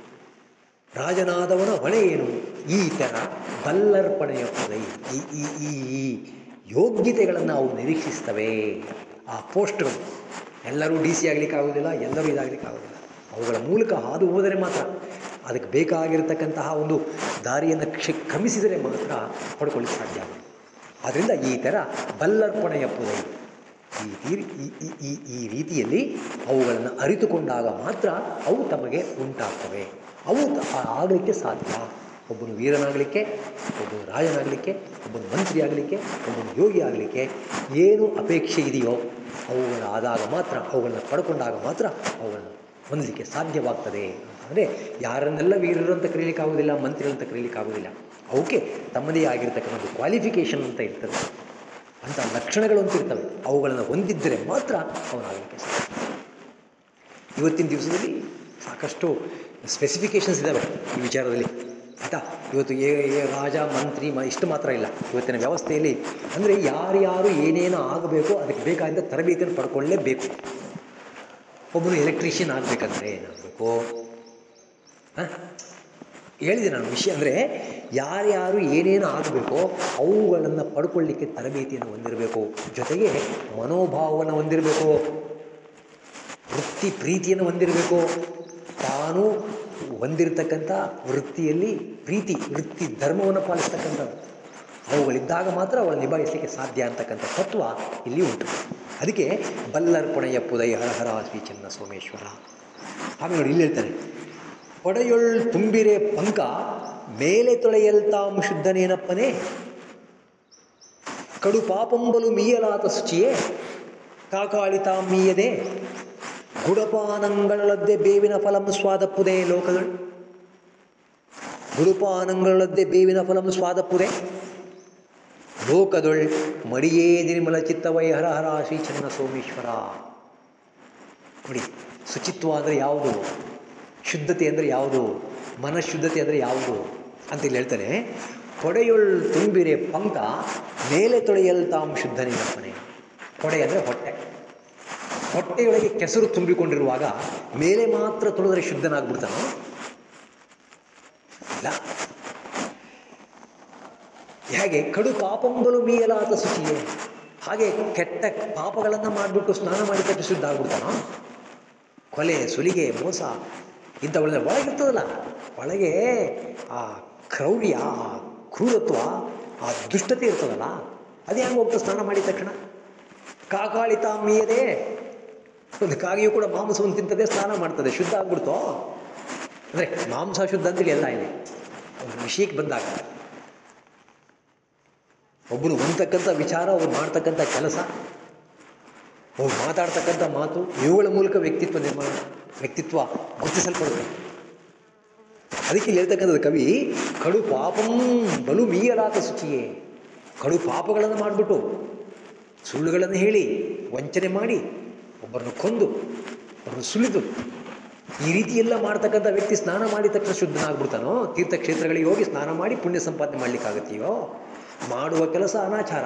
ರಾಜನಾದವನ ಹೊಣೆ ಏನು ಈ ಥರ ಬಲ್ಲರ್ಪಣೆಯ ಪದೈ ಈ ಈ ಈ ಈ ಯೋಗ್ಯತೆಗಳನ್ನು ಅವು ನಿರೀಕ್ಷಿಸ್ತವೆ ಆ ಪೋಸ್ಟ್ಗಳು ಎಲ್ಲರೂ ಡಿ ಸಿ ಆಗಲಿಕ್ಕೆ ಆಗೋದಿಲ್ಲ ಎಲ್ಲರೂ ಇದಾಗಲಿಕ್ಕೆ ಆಗೋದಿಲ್ಲ ಅವುಗಳ ಮೂಲಕ ಹಾದು ಹೋದರೆ ಮಾತ್ರ ಅದಕ್ಕೆ ಬೇಕಾಗಿರತಕ್ಕಂತಹ ಒಂದು ದಾರಿಯನ್ನು ಕ್ಷ ಕ್ರಮಿಸಿದರೆ ಮಾತ್ರ ಪಡ್ಕೊಳ್ಳಿಕ್ಕೆ ಸಾಧ್ಯ ಆಗುತ್ತೆ ಆದ್ದರಿಂದ ಈ ಥರ ಬಲ್ಲರ್ಪಣೆಯ ಪುದೈ ಈ ತೀರ್- ಈ ಈ ಈ ಈ ರೀತಿಯಲ್ಲಿ ಅವುಗಳನ್ನು ಅರಿತುಕೊಂಡಾಗ ಮಾತ್ರ ಅವು ತಮಗೆ ಉಂಟಾಗ್ತವೆ ಅವು ತ- ಆಗಲಿಕ್ಕೆ ಸಾಧ್ಯ ಒಬ್ಬನು ವೀರನಾಗಲಿಕ್ಕೆ ಒಬ್ಬನು ರಾಜನಾಗಲಿಕ್ಕೆ ಒಬ್ಬನು ಮಂತ್ರಿ ಆಗಲಿಕ್ಕೆ ಒಬ್ಬನು ಯೋಗಿ ಆಗಲಿಕ್ಕೆ ಏನು ಅಪೇಕ್ಷೆ ಇದೆಯೋ ಅವುಗಳ ಆದಾಗ ಮಾತ್ರ ಅವುಗಳನ್ನ ಪಡ್ಕೊಂಡಾಗ ಮಾತ್ರ ಅವುಗಳನ್ನು ಹೊಂದಲಿಕ್ಕೆ ಸಾಧ್ಯವಾಗ್ತದೆ ಅಂದರೆ ಯಾರನ್ನೆಲ್ಲ ವೀರರು ಅಂತ ಕರೀಲಿಕ್ಕೆ ಆಗೋದಿಲ್ಲ ಮಂತ್ರಿಗಳು ಅಂತ ಕರೀಲಿಕ್ಕೆ ಆಗೋದಿಲ್ಲ ಅವಕ್ಕೆ ತಮ್ಮದೇ ಆಗಿರ್ತಕ್ಕಂಥ ಒಂದು ಕ್ವಾಲಿಫಿಕೇಷನ್ ಅಂತ ಇರ್ತದೆ ಅಂಥ ಲಕ್ಷಣಗಳು ಅಂತ ಇರ್ತವೆ ಅವುಗಳನ್ನು ಹೊಂದಿದ್ದರೆ ಮಾತ್ರ ಅವನಾಗಲಿಕ್ಕೆ ಸಾಧ್ಯ ಇವತ್ತಿನ ದಿವಸದಲ್ಲಿ ಸಾಕಷ್ಟು ಸ್ಪೆಸಿಫಿಕೇಷನ್ಸ್ ಇದ್ದಾವೆ ಈ ವಿಚಾರದಲ್ಲಿ ಆಯಿತಾ ಇವತ್ತು ಏ ಏ ರಾಜ ಮಂತ್ರಿ ಮ ಇಷ್ಟು ಮಾತ್ರ ಇಲ್ಲ ಇವತ್ತಿನ ವ್ಯವಸ್ಥೆಯಲ್ಲಿ ಅಂದರೆ ಯಾರ್ಯಾರು ಏನೇನು ಆಗಬೇಕೋ ಅದಕ್ಕೆ ಬೇಕಾದ ತರಬೇತಿಯನ್ನು ಪಡ್ಕೊಳ್ಳೇಬೇಕು ಒಬ್ಬನು ಎಲೆಕ್ಟ್ರಿಷಿಯನ್ ಆಗಬೇಕಂದ್ರೆ ಏನಾಗಬೇಕು ಹಾಂ ಹೇಳಿದೆ ನಾನು ವಿಷಯ ಅಂದರೆ ಯಾರ್ಯಾರು ಏನೇನು ಆಗಬೇಕೋ ಅವುಗಳನ್ನು ಪಡ್ಕೊಳ್ಳಿಕ್ಕೆ ತರಬೇತಿಯನ್ನು ಹೊಂದಿರಬೇಕು ಜೊತೆಗೆ ಮನೋಭಾವವನ್ನು ಹೊಂದಿರಬೇಕು ವೃತ್ತಿ ಪ್ರೀತಿಯನ್ನು ಹೊಂದಿರಬೇಕು ತಾನು ಹೊಂದಿರತಕ್ಕಂಥ ವೃತ್ತಿಯಲ್ಲಿ ಪ್ರೀತಿ ವೃತ್ತಿ ಧರ್ಮವನ್ನು ಪಾಲಿಸ್ತಕ್ಕಂಥದ್ದು ಅವುಗಳಿದ್ದಾಗ ಮಾತ್ರ ಅವಳು ನಿಭಾಯಿಸಲಿಕ್ಕೆ ಸಾಧ್ಯ ಅಂತಕ್ಕಂಥ ತತ್ವ ಇಲ್ಲಿ ಉಂಟು ಅದಕ್ಕೆ ಬಲ್ಲರ್ಪಣೆಯ ಪುದಯ ಹರಹರ ಶ್ರೀ ಚನ್ನ ಸೋಮೇಶ್ವರ ಆಮೇಲೆ ನೋಡಿ ಇಲ್ಲಿ ಹೇಳ್ತಾನೆ ಒಡೆಯೊಳ್ ತುಂಬಿರೆ ಪಂಕ ಮೇಲೆ ತೊಳೆಯಲ್ತಾಂ ಶುದ್ಧನೇನಪ್ಪನೇ ಕಡು ಪಾಪಂಬಲು ಮೀಯಲಾತ ಶುಚಿಯೇ ಕಾಕಾಳಿತಾಂ ಮೀಯದೆ ಗುಡಪಾನಂಗಳದ್ದೆ ಬೇವಿನ ಫಲಂ ಸ್ವಾದಪ್ಪುದೇ ಲೋಕಗಳು ಗುಡುಪಾನಂಗಳದ್ದೆ ಬೇವಿನ ಫಲಂ ಸ್ವಾದಪ್ಪುದೇ ಲೋಕದೊಳ್ ಮಡಿಯೇ ನಿರ್ಮಲ ಚಿತ್ತವೈ ಹರ ಹರ ಶ್ರೀ ಚನ್ನ ಸೋಮೇಶ್ವರ ನೋಡಿ ಶುಚಿತ್ವ ಅಂದರೆ ಯಾವುದು ಶುದ್ಧತೆ ಅಂದರೆ ಯಾವುದು ಮನಃಶುದ್ಧತೆ ಅಂದರೆ ಯಾವುದು ಅಂತ ಇಲ್ಲಿ ಹೇಳ್ತಾನೆ ಕೊಡೆಯೊಳ್ ತುಂಬಿರೆ ಪಂಕ ಮೇಲೆ ತೊಳೆಯಲ್ ತಾಂ ಶುದ್ಧನೇನಪ್ಪನೆ ಕೊಡೆ ಅಂದರೆ ಹೊಟ್ಟೆ ಹೊಟ್ಟೆಯೊಳಗೆ ಕೆಸರು ತುಂಬಿಕೊಂಡಿರುವಾಗ ಮೇಲೆ ಮಾತ್ರ ತೊಳೆದರೆ ಶುದ್ಧನಾಗ್ಬಿಡ್ತಾನೋ ಇಲ್ಲ ಹೇಗೆ ಕಡು ಪಾಪಂಬಲು ಮೀಯಲಾದ ಶುಚಿಯೇ ಹಾಗೆ ಕೆಟ್ಟ ಪಾಪಗಳನ್ನು ಮಾಡಿಬಿಟ್ಟು ಸ್ನಾನ ಮಾಡಿ ತಟ್ಟು ಶುದ್ಧ ಆಗ್ಬಿಡ್ತಾನೋ ಕೊಲೆ ಸುಲಿಗೆ ಮೋಸ ಇಂಥವುಗಳ ಒಳಗಿರ್ತದಲ್ಲ ಒಳಗೆ ಆ ಕ್ರೌರ್ಯ ಆ ಕ್ರೂರತ್ವ ಆ ದುಷ್ಟತೆ ಇರ್ತದಲ್ಲ ಅದು ಹೆಂಗೆ ಹೋಗ್ತಾ ಸ್ನಾನ ಮಾಡಿದ ತಕ್ಷಣ ಕಾಕಾಳಿತ ಮೀಯದೆ ಒಂದು ಕಾಗೆಯು ಕೂಡ ಮಾಂಸವನ್ನು ತಿಂತದೆ ಸ್ನಾನ ಮಾಡ್ತದೆ ಶುದ್ಧ ಆಗ್ಬಿಡ್ತೋ ಅಂದರೆ ಮಾಂಸ ಶುದ್ಧ ಅಂತೇಳಿ ಎಲ್ಲ ಇದೆ ಒಂದು ವಿಷಯಕ್ಕೆ ಬಂದಾಗ ಒಬ್ಬನು ಹೊಂದತಕ್ಕಂಥ ವಿಚಾರ ಅವ್ರು ಮಾಡ್ತಕ್ಕಂಥ ಕೆಲಸ ಅವ್ರು ಮಾತಾಡ್ತಕ್ಕಂಥ ಮಾತು ಇವುಗಳ ಮೂಲಕ ವ್ಯಕ್ತಿತ್ವ ನಿರ್ಮಾಣ ವ್ಯಕ್ತಿತ್ವ ಗುರುತಿಸಲ್ಪಡುತ್ತೆ ಅದಕ್ಕೆ ಇಲ್ಲಿ ಹೇಳ್ತಕ್ಕಂಥದ್ದು ಕವಿ ಕಡು ಪಾಪಂ ಬಲು ಮೀಯಲಾದ ಶುಚಿಯೇ ಕಡು ಪಾಪಗಳನ್ನು ಮಾಡಿಬಿಟ್ಟು ಸುಳ್ಳುಗಳನ್ನು ಹೇಳಿ ವಂಚನೆ ಮಾಡಿ ಒಬ್ಬರನ್ನು ಕೊಂದು ಒಬ್ಬರನ್ನು ಸುಲಿದು ಈ ರೀತಿ ಎಲ್ಲ ಮಾಡ್ತಕ್ಕಂಥ ವ್ಯಕ್ತಿ ಸ್ನಾನ ಮಾಡಿದ ತಕ್ಷಣ ಶುದ್ಧನಾಗ್ಬಿಡ್ತಾನೋ ತೀರ್ಥಕ್ಷೇತ್ರಗಳಿಗೆ ಹೋಗಿ ಸ್ನಾನ ಮಾಡಿ ಪುಣ್ಯ ಸಂಪಾದನೆ ಮಾಡಲಿಕ್ಕಾಗತ್ತೆಯೋ ಮಾಡುವ ಕೆಲಸ ಅನಾಚಾರ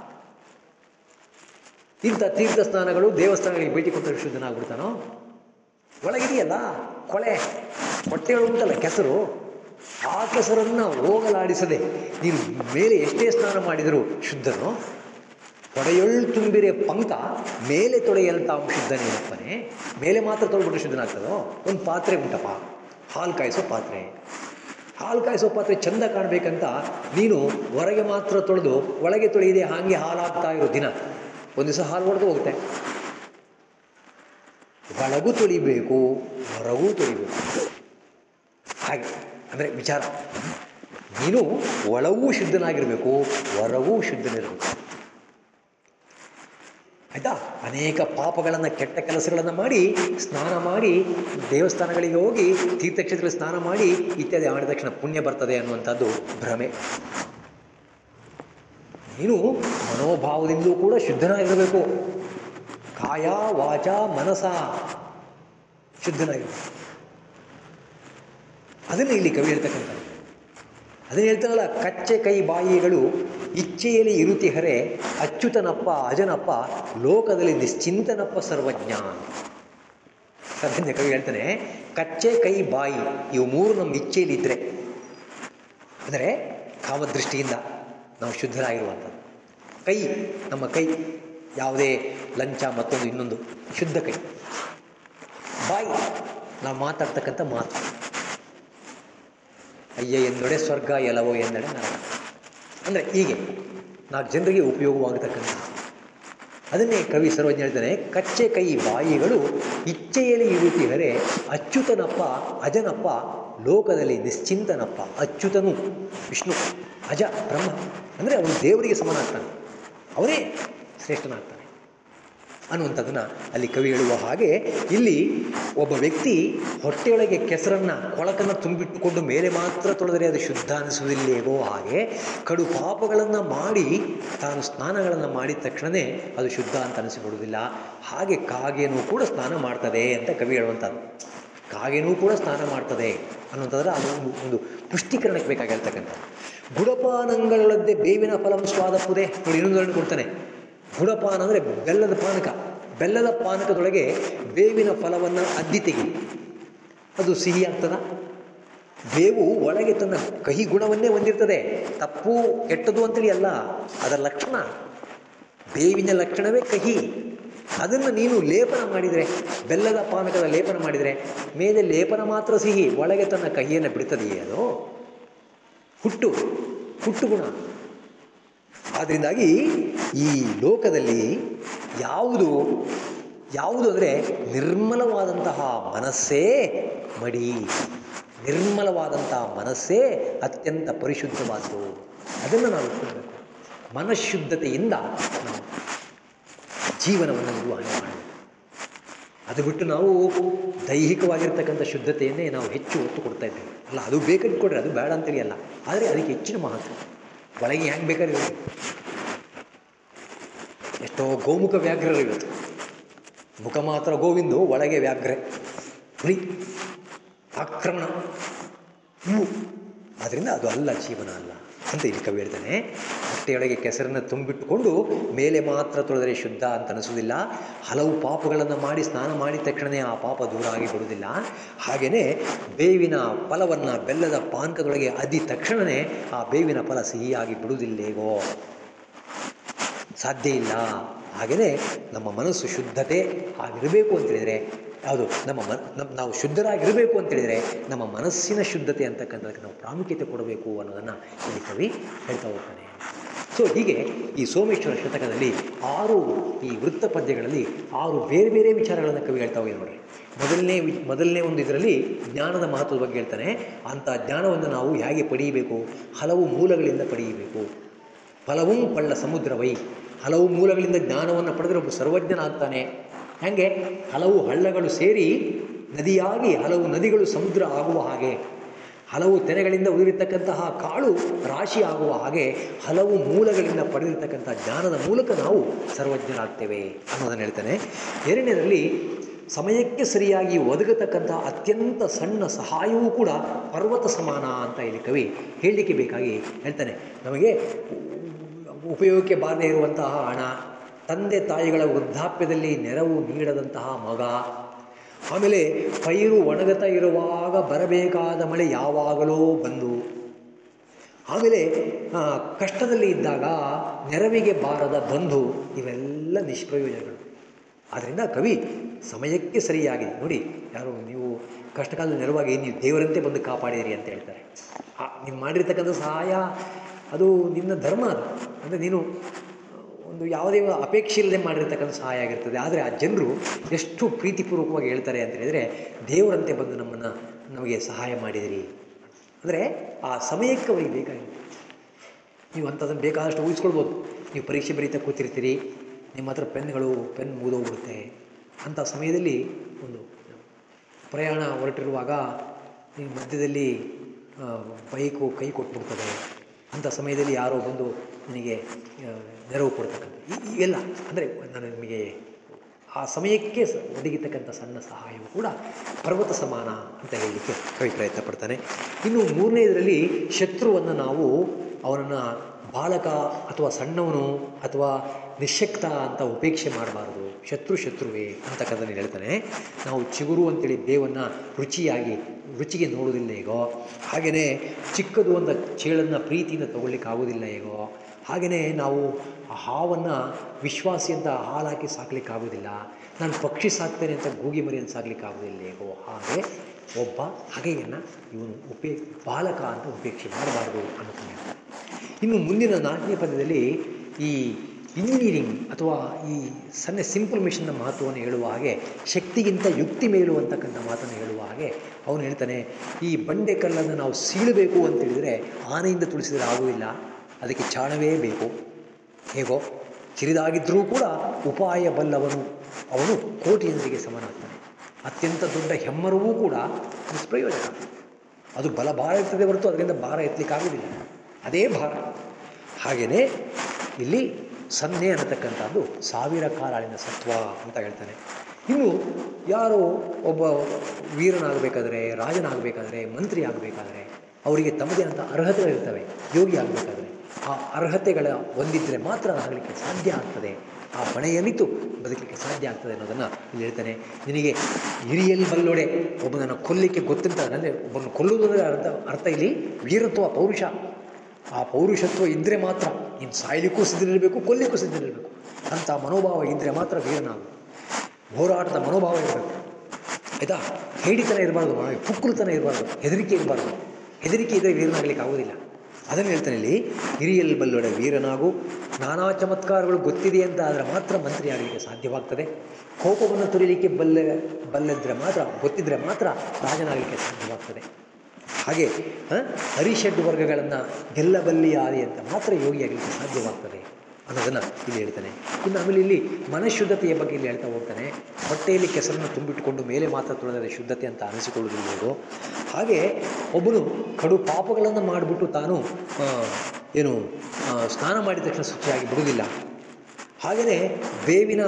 ಇಂಥ ತೀರ್ಥ ಸ್ನಾನಗಳು ದೇವಸ್ಥಾನಗಳಿಗೆ ಭೇಟಿ ಕೊಟ್ಟರೆ ಶುದ್ಧನಾಗ್ಬಿಡ್ತಾನೋ ಒಳಗಿದೆಯಲ್ಲ ಕೊಳೆ ಹೊಟ್ಟೆಯೊಳಗೆ ಉಂಟಲ್ಲ ಕೆಸರು ಆ ಕೆಸರನ್ನು ಹೋಗಲಾಡಿಸದೆ ನೀನು ಮೇಲೆ ಎಷ್ಟೇ ಸ್ನಾನ ಮಾಡಿದರೂ ಶುದ್ಧನೋ ತೊಡೆಯೊಳ್ ತುಂಬಿರೆ ಪಂಕ ಮೇಲೆ ತೊಡೆಯಲ್ತಾಂ ಶುದ್ಧನೇನಪ್ಪನೇ ಮೇಲೆ ಮಾತ್ರ ತೊಳ್ಬಿಟ್ಟು ಶುದ್ಧನಾಗ್ತದೋ ಒಂದು ಪಾತ್ರೆ ಉಂಟಪ್ಪ ಹಾಲು ಕಾಯಿಸೋ ಪಾತ್ರೆ ಹಾಲು ಕಾಯಿಸೋ ಪಾತ್ರೆ ಚಂದ ಕಾಣಬೇಕಂತ ನೀನು ಹೊರಗೆ ಮಾತ್ರ ತೊಳೆದು ಒಳಗೆ ತೊಳೆಯದೆ ಹಾಗೆ ಹಾಲಾಗ್ತಾ ಇರೋ ದಿನ ಒಂದು ದಿವಸ ಹಾಲು ಹೊಡೆದು ಹೋಗುತ್ತೆ ಒಳಗೂ ತೊಳಿಬೇಕು ಹೊರಗೂ ತೊಳಿಬೇಕು ಹಾಗೆ ಅಂದರೆ ವಿಚಾರ ನೀನು ಒಳಗೂ ಶುದ್ಧನಾಗಿರಬೇಕು ಹೊರಗೂ ಶುದ್ಧನಿರಬೇಕು ಆಯಿತಾ ಅನೇಕ ಪಾಪಗಳನ್ನು ಕೆಟ್ಟ ಕೆಲಸಗಳನ್ನು ಮಾಡಿ ಸ್ನಾನ ಮಾಡಿ ದೇವಸ್ಥಾನಗಳಿಗೆ ಹೋಗಿ ತೀರ್ಥಕ್ಷೇತ್ರದಲ್ಲಿ ಸ್ನಾನ ಮಾಡಿ ಇತ್ಯಾದಿ ಮಾಡಿದ ತಕ್ಷಣ ಪುಣ್ಯ ಬರ್ತದೆ ಅನ್ನುವಂಥದ್ದು ಭ್ರಮೆ ನೀನು ಮನೋಭಾವದಿಂದಲೂ ಕೂಡ ಶುದ್ಧನಾಗಿರಬೇಕು ಕಾಯ ವಾಚ ಮನಸ ಶುದ್ಧನಾಗಿರಬೇಕು ಅದನ್ನು ಇಲ್ಲಿ ಕವಿ ಹೇಳ್ತಕ್ಕಂಥದ್ದು ಅದನ್ನು ಹೇಳ್ತಾನಲ್ಲ ಕಚ್ಚೆ ಕೈ ಬಾಯಿಗಳು ಇಚ್ಛೆಯಲ್ಲಿ ಇರುತಿಹರೆ ಅಚ್ಯುತನಪ್ಪ ಅಜನಪ್ಪ ಲೋಕದಲ್ಲಿ ನಿಶ್ಚಿಂತನಪ್ಪ ಸರ್ವಜ್ಞ ಅದನ್ನೇ ಕವಿ ಹೇಳ್ತಾನೆ ಕಚ್ಚೆ ಕೈ ಬಾಯಿ ಇವು ಮೂರು ನಮ್ಮ ಇಚ್ಛೆಯಲ್ಲಿ ಇದ್ದರೆ ಅಂದರೆ ಕಾಮದೃಷ್ಟಿಯಿಂದ ನಾವು ಶುದ್ಧರಾಗಿರುವಂಥದ್ದು ಕೈ ನಮ್ಮ ಕೈ ಯಾವುದೇ ಲಂಚ ಮತ್ತೊಂದು ಇನ್ನೊಂದು ಶುದ್ಧ ಕೈ ಬಾಯಿ ನಾವು ಮಾತಾಡ್ತಕ್ಕಂಥ ಮಾತು ಅಯ್ಯ ಎಂದೊಡೆ ಸ್ವರ್ಗ ಎಲವೋ ಎಂದಡೆ ನರಕ ಅಂದರೆ ಹೀಗೆ ನಾಲ್ಕು ಜನರಿಗೆ ಉಪಯೋಗವಾಗತಕ್ಕಂಥ ಅದನ್ನೇ ಕವಿ ಸರ್ವಜ್ಞ ಹೇಳ್ತಾನೆ ಕಚ್ಚೆ ಕೈ ಬಾಯಿಗಳು ಇಚ್ಛೆಯಲ್ಲಿ ಇರುತ್ತಿಹರೆ ಅಚ್ಯುತನಪ್ಪ ಅಜನಪ್ಪ ಲೋಕದಲ್ಲಿ ನಿಶ್ಚಿಂತನಪ್ಪ ಅಚ್ಯುತನು ವಿಷ್ಣು ಅಜ ಬ್ರಹ್ಮ ಅಂದರೆ ಅವನು ದೇವರಿಗೆ ಸಮನಾಗ್ತಾನೆ ಅವನೇ ಶ್ರೇಷ್ಠನಾಗ್ತಾನೆ ಅನ್ನುವಂಥದ್ದನ್ನು ಅಲ್ಲಿ ಕವಿ ಹೇಳುವ ಹಾಗೆ ಇಲ್ಲಿ ಒಬ್ಬ ವ್ಯಕ್ತಿ ಹೊಟ್ಟೆಯೊಳಗೆ ಕೆಸರನ್ನು ಕೊಳಕನ್ನು ತುಂಬಿಟ್ಟುಕೊಂಡು ಮೇಲೆ ಮಾತ್ರ ತೊಳೆದರೆ ಅದು ಶುದ್ಧ ಅನಿಸುವುದಿಲ್ಲೇವೋ ಹಾಗೆ ಕಡು ಪಾಪಗಳನ್ನು ಮಾಡಿ ತಾನು ಸ್ನಾನಗಳನ್ನು ಮಾಡಿದ ತಕ್ಷಣವೇ ಅದು ಶುದ್ಧ ಅಂತ ಅನಿಸಿಬಿಡುವುದಿಲ್ಲ ಹಾಗೆ ಕಾಗೆನೂ ಕೂಡ ಸ್ನಾನ ಮಾಡ್ತದೆ ಅಂತ ಕವಿ ಹೇಳುವಂಥದ್ದು ಕಾಗೆನೂ ಕೂಡ ಸ್ನಾನ ಮಾಡ್ತದೆ ಅನ್ನುವಂಥದ್ರೆ ಅದು ಒಂದು ಒಂದು ಪುಷ್ಟೀಕರಣಕ್ಕೆ ಬೇಕಾಗಿರ್ತಕ್ಕಂಥದ್ದು ಗುಡಪಾನಂಗಳದ್ದೇ ಬೇವಿನ ಫಲಂ ಸ್ವಾದ ಪುದೆ ನೋಡಿ ಇನ್ನೊಂದು ಕೊಡ್ತಾನೆ ಗುಡಪಾನ ಅಂದರೆ ಬೆಲ್ಲದ ಪಾನಕ ಬೆಲ್ಲದ ಪಾನಕದೊಳಗೆ ಬೇವಿನ ಫಲವನ್ನು ಅದ್ದಿ ತೆಗಿ ಅದು ಸಿಹಿ ಆಗ್ತದ ಬೇವು ಒಳಗೆ ತನ್ನ ಕಹಿ ಗುಣವನ್ನೇ ಹೊಂದಿರ್ತದೆ ತಪ್ಪು ಕೆಟ್ಟದು ಅಂತೇಳಿ ಅಲ್ಲ ಅದರ ಲಕ್ಷಣ ಬೇವಿನ ಲಕ್ಷಣವೇ ಕಹಿ ಅದನ್ನು ನೀನು ಲೇಪನ ಮಾಡಿದರೆ ಬೆಲ್ಲದ ಪಾನಕದ ಲೇಪನ ಮಾಡಿದರೆ ಮೇಲೆ ಲೇಪನ ಮಾತ್ರ ಸಿಹಿ ಒಳಗೆ ತನ್ನ ಕಹಿಯನ್ನು ಬಿಡ್ತದೆಯೇ ಅದು ಹುಟ್ಟು ಹುಟ್ಟು ಗುಣ ಆದ್ದರಿಂದಾಗಿ ಈ ಲೋಕದಲ್ಲಿ ಯಾವುದು ಯಾವುದು ಅಂದರೆ ನಿರ್ಮಲವಾದಂತಹ ಮನಸ್ಸೇ ಮಡಿ ನಿರ್ಮಲವಾದಂತಹ ಮನಸ್ಸೇ ಅತ್ಯಂತ ಪರಿಶುದ್ಧವಾದ್ದು ಅದನ್ನು ನಾವು ಇಟ್ಕೊಳ್ಬೇಕು ಮನಃಶುದ್ಧತೆಯಿಂದ ನಾವು ಜೀವನವನ್ನು ನಿರ್ವಹಣೆ ಮಾಡಬೇಕು ಅದು ಬಿಟ್ಟು ನಾವು ದೈಹಿಕವಾಗಿರ್ತಕ್ಕಂಥ ಶುದ್ಧತೆಯನ್ನೇ ನಾವು ಹೆಚ್ಚು ಒತ್ತು ಕೊಡ್ತಾ ಇದ್ದೇವೆ ಅಲ್ಲ ಅದು ಬೇಕಂತ ಕೊಡ್ರಿ ಅದು ಬೇಡ ಅಂತೇಳಿ ಅಲ್ಲ ಆದರೆ ಅದಕ್ಕೆ ಹೆಚ್ಚಿನ ಮಹತ್ವ ಒಳಗೆ ಹೆಂಗೆ ಬೇಕಾದ್ರೆ ಇರಲಿ ಎಷ್ಟೋ ಗೋಮುಖ ವ್ಯಾಘ್ರರು ಇವತ್ತು ಮುಖ ಮಾತ್ರ ಗೋವಿಂದು ಒಳಗೆ ವ್ಯಾಘ್ರೆ ಹುಲಿ ಆಕ್ರಮಣ ಇವು ಆದ್ದರಿಂದ ಅದು ಅಲ್ಲ ಜೀವನ ಅಲ್ಲ ಅಂತ ಇಲ್ಲಿ ಕವಿ ಹೇಳ್ತಾನೆ ಹೊಟ್ಟೆಯೊಳಗೆ ಕೆಸರನ್ನು ತುಂಬಿಟ್ಟುಕೊಂಡು ಮೇಲೆ ಮಾತ್ರ ತೊಳೆದರೆ ಶುದ್ಧ ಅಂತ ಅನಿಸೋದಿಲ್ಲ ಹಲವು ಪಾಪಗಳನ್ನು ಮಾಡಿ ಸ್ನಾನ ಮಾಡಿದ ತಕ್ಷಣವೇ ಆ ಪಾಪ ದೂರ ಆಗಿ ಬಿಡುವುದಿಲ್ಲ ಹಾಗೆಯೇ ಬೇವಿನ ಫಲವನ್ನು ಬೆಲ್ಲದ ಪಾನಕದೊಳಗೆ ಅದ್ದಿ ತಕ್ಷಣವೇ ಆ ಬೇವಿನ ಫಲ ಸಿಹಿಯಾಗಿ ಬಿಡುವುದಿಲ್ಲೇಗೋ ಸಾಧ್ಯ ಇಲ್ಲ ಹಾಗೆಯೇ ನಮ್ಮ ಮನಸ್ಸು ಶುದ್ಧತೆ ಆಗಿರಬೇಕು ಅಂತೇಳಿದರೆ ಯಾವುದು ನಮ್ಮ ಮನ್ ನಮ್ಮ ನಾವು ಶುದ್ಧರಾಗಿರಬೇಕು ಅಂತೇಳಿದರೆ ನಮ್ಮ ಮನಸ್ಸಿನ ಶುದ್ಧತೆ ಅಂತಕ್ಕಂಥದಕ್ಕೆ ನಾವು ಪ್ರಾಮುಖ್ಯತೆ ಕೊಡಬೇಕು ಅನ್ನೋದನ್ನು ಇಲ್ಲಿ ಕವಿ ಹೇಳ್ತಾ ಹೋಗ್ತಾನೆ ಸೊ ಹೀಗೆ ಈ ಸೋಮೇಶ್ವರ ಶತಕದಲ್ಲಿ ಆರು ಈ ವೃತ್ತ ಪದ್ಯಗಳಲ್ಲಿ ಆರು ಬೇರೆ ಬೇರೆ ವಿಚಾರಗಳನ್ನು ಕವಿ ಹೇಳ್ತಾ ಹೋಗಿ ನೋಡ್ರಿ ಮೊದಲನೇ ವಿ ಮೊದಲನೇ ಒಂದು ಇದರಲ್ಲಿ ಜ್ಞಾನದ ಮಹತ್ವದ ಬಗ್ಗೆ ಹೇಳ್ತಾನೆ ಅಂಥ ಜ್ಞಾನವನ್ನು ನಾವು ಹೇಗೆ ಪಡೆಯಬೇಕು ಹಲವು ಮೂಲಗಳಿಂದ ಪಡೆಯಬೇಕು ಫಲವೂ ಪಳ್ಳ ಸಮುದ್ರವೈ ಹಲವು ಮೂಲಗಳಿಂದ ಜ್ಞಾನವನ್ನು ಪಡೆದರೆ ಒಬ್ಬ ಸರ್ವಜ್ಞನಾಗ್ತಾನೆ ಹಾಗೆ ಹಲವು ಹಳ್ಳಗಳು ಸೇರಿ ನದಿಯಾಗಿ ಹಲವು ನದಿಗಳು ಸಮುದ್ರ ಆಗುವ ಹಾಗೆ ಹಲವು ತೆನೆಗಳಿಂದ ಉದುರಿರ್ತಕ್ಕಂತಹ ಕಾಳು ರಾಶಿ ಆಗುವ ಹಾಗೆ ಹಲವು ಮೂಲಗಳಿಂದ ಪಡೆದಿರ್ತಕ್ಕಂಥ ಜ್ಞಾನದ ಮೂಲಕ ನಾವು ಸರ್ವಜ್ಞರಾಗ್ತೇವೆ ಅನ್ನೋದನ್ನು ಹೇಳ್ತಾನೆ ಎರಡನೇದರಲ್ಲಿ ಸಮಯಕ್ಕೆ ಸರಿಯಾಗಿ ಒದಗತಕ್ಕಂಥ ಅತ್ಯಂತ ಸಣ್ಣ ಸಹಾಯವೂ ಕೂಡ ಪರ್ವತ ಸಮಾನ ಅಂತ ಇಲ್ಲಿ ಕವಿ ಹೇಳಲಿಕ್ಕೆ ಬೇಕಾಗಿ ಹೇಳ್ತಾನೆ ನಮಗೆ ಉಪಯೋಗಕ್ಕೆ ಬಾರದೇ ಇರುವಂತಹ ಹಣ ತಂದೆ ತಾಯಿಗಳ ವೃದ್ಧಾಪ್ಯದಲ್ಲಿ ನೆರವು ನೀಡದಂತಹ ಮಗ ಆಮೇಲೆ ಪೈರು ಒಣಗತಾ ಇರುವಾಗ ಬರಬೇಕಾದ ಮಳೆ ಯಾವಾಗಲೋ ಬಂದು ಆಮೇಲೆ ಆ, ಕಷ್ಟದಲ್ಲಿ ಇದ್ದಾಗ ನೆರವಿಗೆ ಬಾರದ ಬಂಧು ಇವೆಲ್ಲ ನಿಷ್ಪ್ರಯೋಜನಗಳು ಆದ್ದರಿಂದ ಕವಿ ಸಮಯಕ್ಕೆ ಸರಿಯಾಗಿ ನೋಡಿ ಯಾರು ನೀವು ಕಷ್ಟಕಾಲದಲ್ಲಿ ನೆರವಾಗಿ ನೀವು ದೇವರಂತೆ ಬಂದು ಕಾಪಾಡಿರಿ ಅಂತ ಹೇಳ್ತಾರೆ ಆ, ನೀವು ಮಾಡಿರ್ತಕ್ಕಂಥ ಸಹಾಯ ಅದು ನಿನ್ನ ಧರ್ಮ ಅದು ಅಂದರೆ ನೀನು ಒಂದು ಯಾವುದೇ ಒಂದು ಅಪೇಕ್ಷೆ ಇಲ್ಲದೆ ಮಾಡಿರ್ತಕ್ಕಂಥ ಸಹಾಯ ಆಗಿರ್ತದೆ ಆದರೆ ಆ ಜನರು ಎಷ್ಟು ಪ್ರೀತಿಪೂರ್ವಕವಾಗಿ ಹೇಳ್ತಾರೆ ಅಂತ ಹೇಳಿದರೆ ದೇವರಂತೆ ಬಂದು ನಮ್ಮನ್ನು ನಮಗೆ ಸಹಾಯ ಮಾಡಿದಿರಿ ಅಂದರೆ ಆ ಸಮಯಕ್ಕೆ ಅವರಿಗೆ ಬೇಕಾಗಿತ್ತು ನೀವು ಅಂಥದ್ದನ್ನು ಬೇಕಾದಷ್ಟು ಊಹಿಸ್ಕೊಳ್ಬೋದು ನೀವು ಪರೀಕ್ಷೆ ಬರೀತಾ ಕೂತಿರ್ತೀರಿ ನಿಮ್ಮ ಹತ್ರ ಪೆನ್ಗಳು ಪೆನ್ ಮುಗಿದೋಗ್ಬಿಡುತ್ತೆ ಅಂಥ ಸಮಯದಲ್ಲಿ ಒಂದು ಪ್ರಯಾಣ ಹೊರಟಿರುವಾಗ ಈ ಮಧ್ಯದಲ್ಲಿ ಆ, ಬೈಕು ಕೈ ಕೊಟ್ಬಿಡ್ತದೆ ಅಂಥ ಸಮಯದಲ್ಲಿ ಯಾರೋ ಬಂದು ನಿನಗೆ ಆ, ನೆರವು ಕೊಡ್ತಕ್ಕಂಥ ಈ- ಇವೆಲ್ಲ ಅಂದರೆ ನಾನು ನಿಮಗೆ ಆ ಸಮಯಕ್ಕೆ ಸ- ಒದಗಿತಕ್ಕಂಥ ಸಣ್ಣ ಸಹಾಯವು ಕೂಡ ಪರ್ವತ ಸಮಾನ ಅಂತ ಹೇಳಲಿಕ್ಕೆ ಕವಿ ಪ್ರಯತ್ನ ಪಡ್ತಾನೆ ಇನ್ನು ಮೂರನೇದರಲ್ಲಿ ಶತ್ರುವನ್ನು ನಾವು ಅವನನ್ನು ಬಾಲಕ ಅಥವಾ ಸಣ್ಣವನು ಅಥವಾ ನಿಶಕ್ತ ಅಂತ ಉಪೇಕ್ಷೆ ಮಾಡಬಾರ್ದು ಶತ್ರು ಶತ್ರುವೇ ಅಂತಕ್ಕಂಥದ್ದು ಹೇಳ್ತಾನೆ ನಾವು ಚಿಗುರು ಅಂತೇಳಿ ಬೇವನ್ನು ರುಚಿಯಾಗಿ ರುಚಿಗೆ ನೋಡೋದಿಲ್ಲ ಹೇಗೋ ಹಾಗೆಯೇ ಚಿಕ್ಕದು ಒಂದು ಚೇಳನ್ನು ಪ್ರೀತಿಯಿಂದ ತಗೊಳ್ಳಿಕ್ಕೆ ಆಗೋದಿಲ್ಲ ಹೇಗೋ ಹಾಗೆಯೇ ನಾವು ಆ ಹಾವನ್ನು ವಿಶ್ವಾಸಿ ಅಂತ ಹಾಲಾಕಿ ಸಾಕ್ಲಿಕ್ಕೆ ಆಗೋದಿಲ್ಲ ನಾನು ಪಕ್ಷಿ ಸಾಕ್ತೇನೆ ಅಂತ ಗೂಗಿ ಮರಿಯನ್ನು ಸಾಕ್ಲಿಕ್ಕೆ ಆಗೋದಿಲ್ಲ ಹೇಗೋ ಹಾಗೆ ಒಬ್ಬ ಹಗೆಯನ್ನು ಇವನು ಉಪೇ ಬಾಲಕ ಅಂತ ಉಪೇಕ್ಷೆ ಮಾಡಬಾರ್ದು ಅನ್ನೋದನ್ನ ಹೇಳ್ತಾನೆ ಇನ್ನು ಮುಂದಿನ ನಾಲ್ಕನೇ ಪದ್ಯದಲ್ಲಿ ಈ ಇಂಜಿನಿಯರಿಂಗ್ ಅಥವಾ ಈ ಸಣ್ಣ ಸಿಂಪಲ್ ಮಿಷನ್ನ ಮಹತ್ವವನ್ನು ಹೇಳುವ ಹಾಗೆ ಶಕ್ತಿಗಿಂತ ಯುಕ್ತಿ ಮೇಲು ಅಂತಕ್ಕಂಥ ಮಾತನ್ನು ಹೇಳುವ ಹಾಗೆ ಅವನು ಹೇಳ್ತಾನೆ ಈ ಬಂಡೆ ಕಲ್ಲನ್ನು ನಾವು ಸೀಳಬೇಕು ಅಂತ ಹೇಳಿದರೆ ಆನೆಯಿಂದ ತುಳಿಸಿದರೆ ಆಗುವುದಿಲ್ಲ ಅದಕ್ಕೆ ಚಾಣವೇ ಬೇಕು ಹೇಗೋ ಚಿರಿದಾಗಿದ್ದರೂ ಕೂಡ ಉಪಾಯ ಬಲ್ಲವನು ಅವನು ಕೋಟಿಯೊಂದಿಗೆ ಸಮನಾಗ್ತಾನೆ ಅತ್ಯಂತ ದೊಡ್ಡ ಹೆಮ್ಮರವೂ ಕೂಡ ನಿಷ್ಪ್ರಯೋಜನ ಅದು ಬಲ ಭಾರ ಇರ್ತದೆ ಹೊರತು ಅದರಿಂದ ಭಾರ ಎತ್ತಲಿಕ್ಕಾಗೋದಿಲ್ಲ ಅದೇ ಭಾರ ಹಾಗೆಯೇ ಇಲ್ಲಿ ಸನ್ನೆ ಅನ್ನತಕ್ಕಂಥದ್ದು ಸಾವಿರ ಕಾಲಾಳಿನ ಸತ್ವ ಅಂತ ಹೇಳ್ತಾನೆ ಇನ್ನು ಯಾರೋ ಒಬ್ಬ ವೀರನಾಗಬೇಕಾದ್ರೆ ರಾಜನಾಗಬೇಕಾದ್ರೆ ಮಂತ್ರಿ ಆಗಬೇಕಾದ್ರೆ ಅವರಿಗೆ ತಮ್ಮದೇ ಅಂತ ಅರ್ಹತೆಗಳಿರ್ತವೆ ಯೋಗಿ ಆಗಬೇಕಾದ್ರೆ ಆ ಅರ್ಹತೆಗಳ ಹೊಂದಿದ್ದರೆ ಮಾತ್ರ ಆಗಲಿಕ್ಕೆ ಸಾಧ್ಯ ಆಗ್ತದೆ ಆ ಹೊಣೆಯನ್ನಿತ್ತು ಬದುಕಲಿಕ್ಕೆ ಸಾಧ್ಯ ಆಗ್ತದೆ ಅನ್ನೋದನ್ನು ಇಲ್ಲಿ ಹೇಳ್ತಾನೆ ನಿನಗೆ ಹಿರಿಯಲ್ಲಿ ಬಲ್ಲೊಡೆ ಒಬ್ಬನನ್ನು ಕೊಲ್ಲಿಕ್ಕೆ ಗೊತ್ತಿಂತ ಅಂದರೆ ಒಬ್ಬನ ಕೊಲ್ಲುವುದರ ಅರ್ಥ ಅರ್ಥ ಇಲ್ಲಿ ವೀರತ್ವ ಪೌರುಷ ಆ ಪೌರುಷತ್ವ ಇದ್ದರೆ ಮಾತ್ರ ನೀನು ಸಾಯಲಿಕ್ಕೂ ಸಿದ್ಧನಿರಬೇಕು ಕೊಲ್ಲಿಕ್ಕೂ ಸಿದ್ಧನಿರಬೇಕು ಅಂಥ ಮನೋಭಾವ ಇದ್ದರೆ ಮಾತ್ರ ವೀರನಾಗು ಹೋರಾಟದ ಮನೋಭಾವ ಇರಬೇಕು ಆಯಿತಾ ಹೇಡಿತನ ಇರಬಾರ್ದು ಮನೋ ಪುಕ್ಕಲುತನ ಇರಬಾರ್ದು ಹೆದರಿಕೆ ಇರಬಾರ್ದು ಹೆದರಿಕೆ ಇದ್ದರೆ ವೀರನಾಗಲಿಕ್ಕೆ ಆಗೋದಿಲ್ಲ ಅದನ್ನು ಹೇಳ್ತಾನೆ ಇಲ್ಲಿ ಹಿರಿಯಲ್ ಬಲ್ಲೊಡೆ ವೀರನಾಗು ನಾನಾ ಚಮತ್ಕಾರಗಳು ಗೊತ್ತಿದೆ ಅಂತ ಆದರೆ ಮಾತ್ರ ಮಂತ್ರಿ ಆಗಲಿಕ್ಕೆ ಸಾಧ್ಯವಾಗ್ತದೆ ಕೋಪವನ್ನು ತುರಿಲಿಕ್ಕೆ ಬಲ್ಲ ಬಲ್ಲದ್ರೆ ಮಾತ್ರ ಗೊತ್ತಿದ್ದರೆ ಮಾತ್ರ ರಾಜನಾಗಲಿಕ್ಕೆ ಸಾಧ್ಯವಾಗ್ತದೆ ಹಾಗೆ ಆ, ಹರಿಷಡ್ ವರ್ಗಗಳನ್ನು ಗೆಲ್ಲಬಲ್ಲಿಯಾದಿ ಅಂತ ಮಾತ್ರ ಯೋಗಿಯಾಗಲಿಕ್ಕೆ ಸಾಧ್ಯವಾಗ್ತದೆ ಅನ್ನೋದನ್ನು ಇಲ್ಲಿ ಹೇಳ್ತಾನೆ ಇನ್ನು ಆಮೇಲೆ ಇಲ್ಲಿ ಮನಃಶುದ್ಧತೆಯ ಬಗ್ಗೆ ಇಲ್ಲಿ ಹೇಳ್ತಾ ಹೋಗ್ತಾನೆ ಹೊಟ್ಟೆಯಲ್ಲಿ ಕೆಸರನ್ನು ತುಂಬಿಟ್ಟುಕೊಂಡು ಮೇಲೆ ಮಾತ್ರ ತುಳಿದರೆ ಶುದ್ಧತೆ ಅಂತ ಅನಿಸಿಕೊಳ್ಳುವುದಿಲ್ಲದು ಹಾಗೆ ಒಬ್ಬನು ಕಡು ಪಾಪಗಳನ್ನು ಮಾಡಿಬಿಟ್ಟು ತಾನು ಆ, ಏನು ಆ, ಸ್ನಾನ ಮಾಡಿದ ತಕ್ಷಣ ಶುಚಿಯಾಗಿ ಬಿಡುವುದಿಲ್ಲ ಹಾಗೆಯೇ ಬೇವಿನ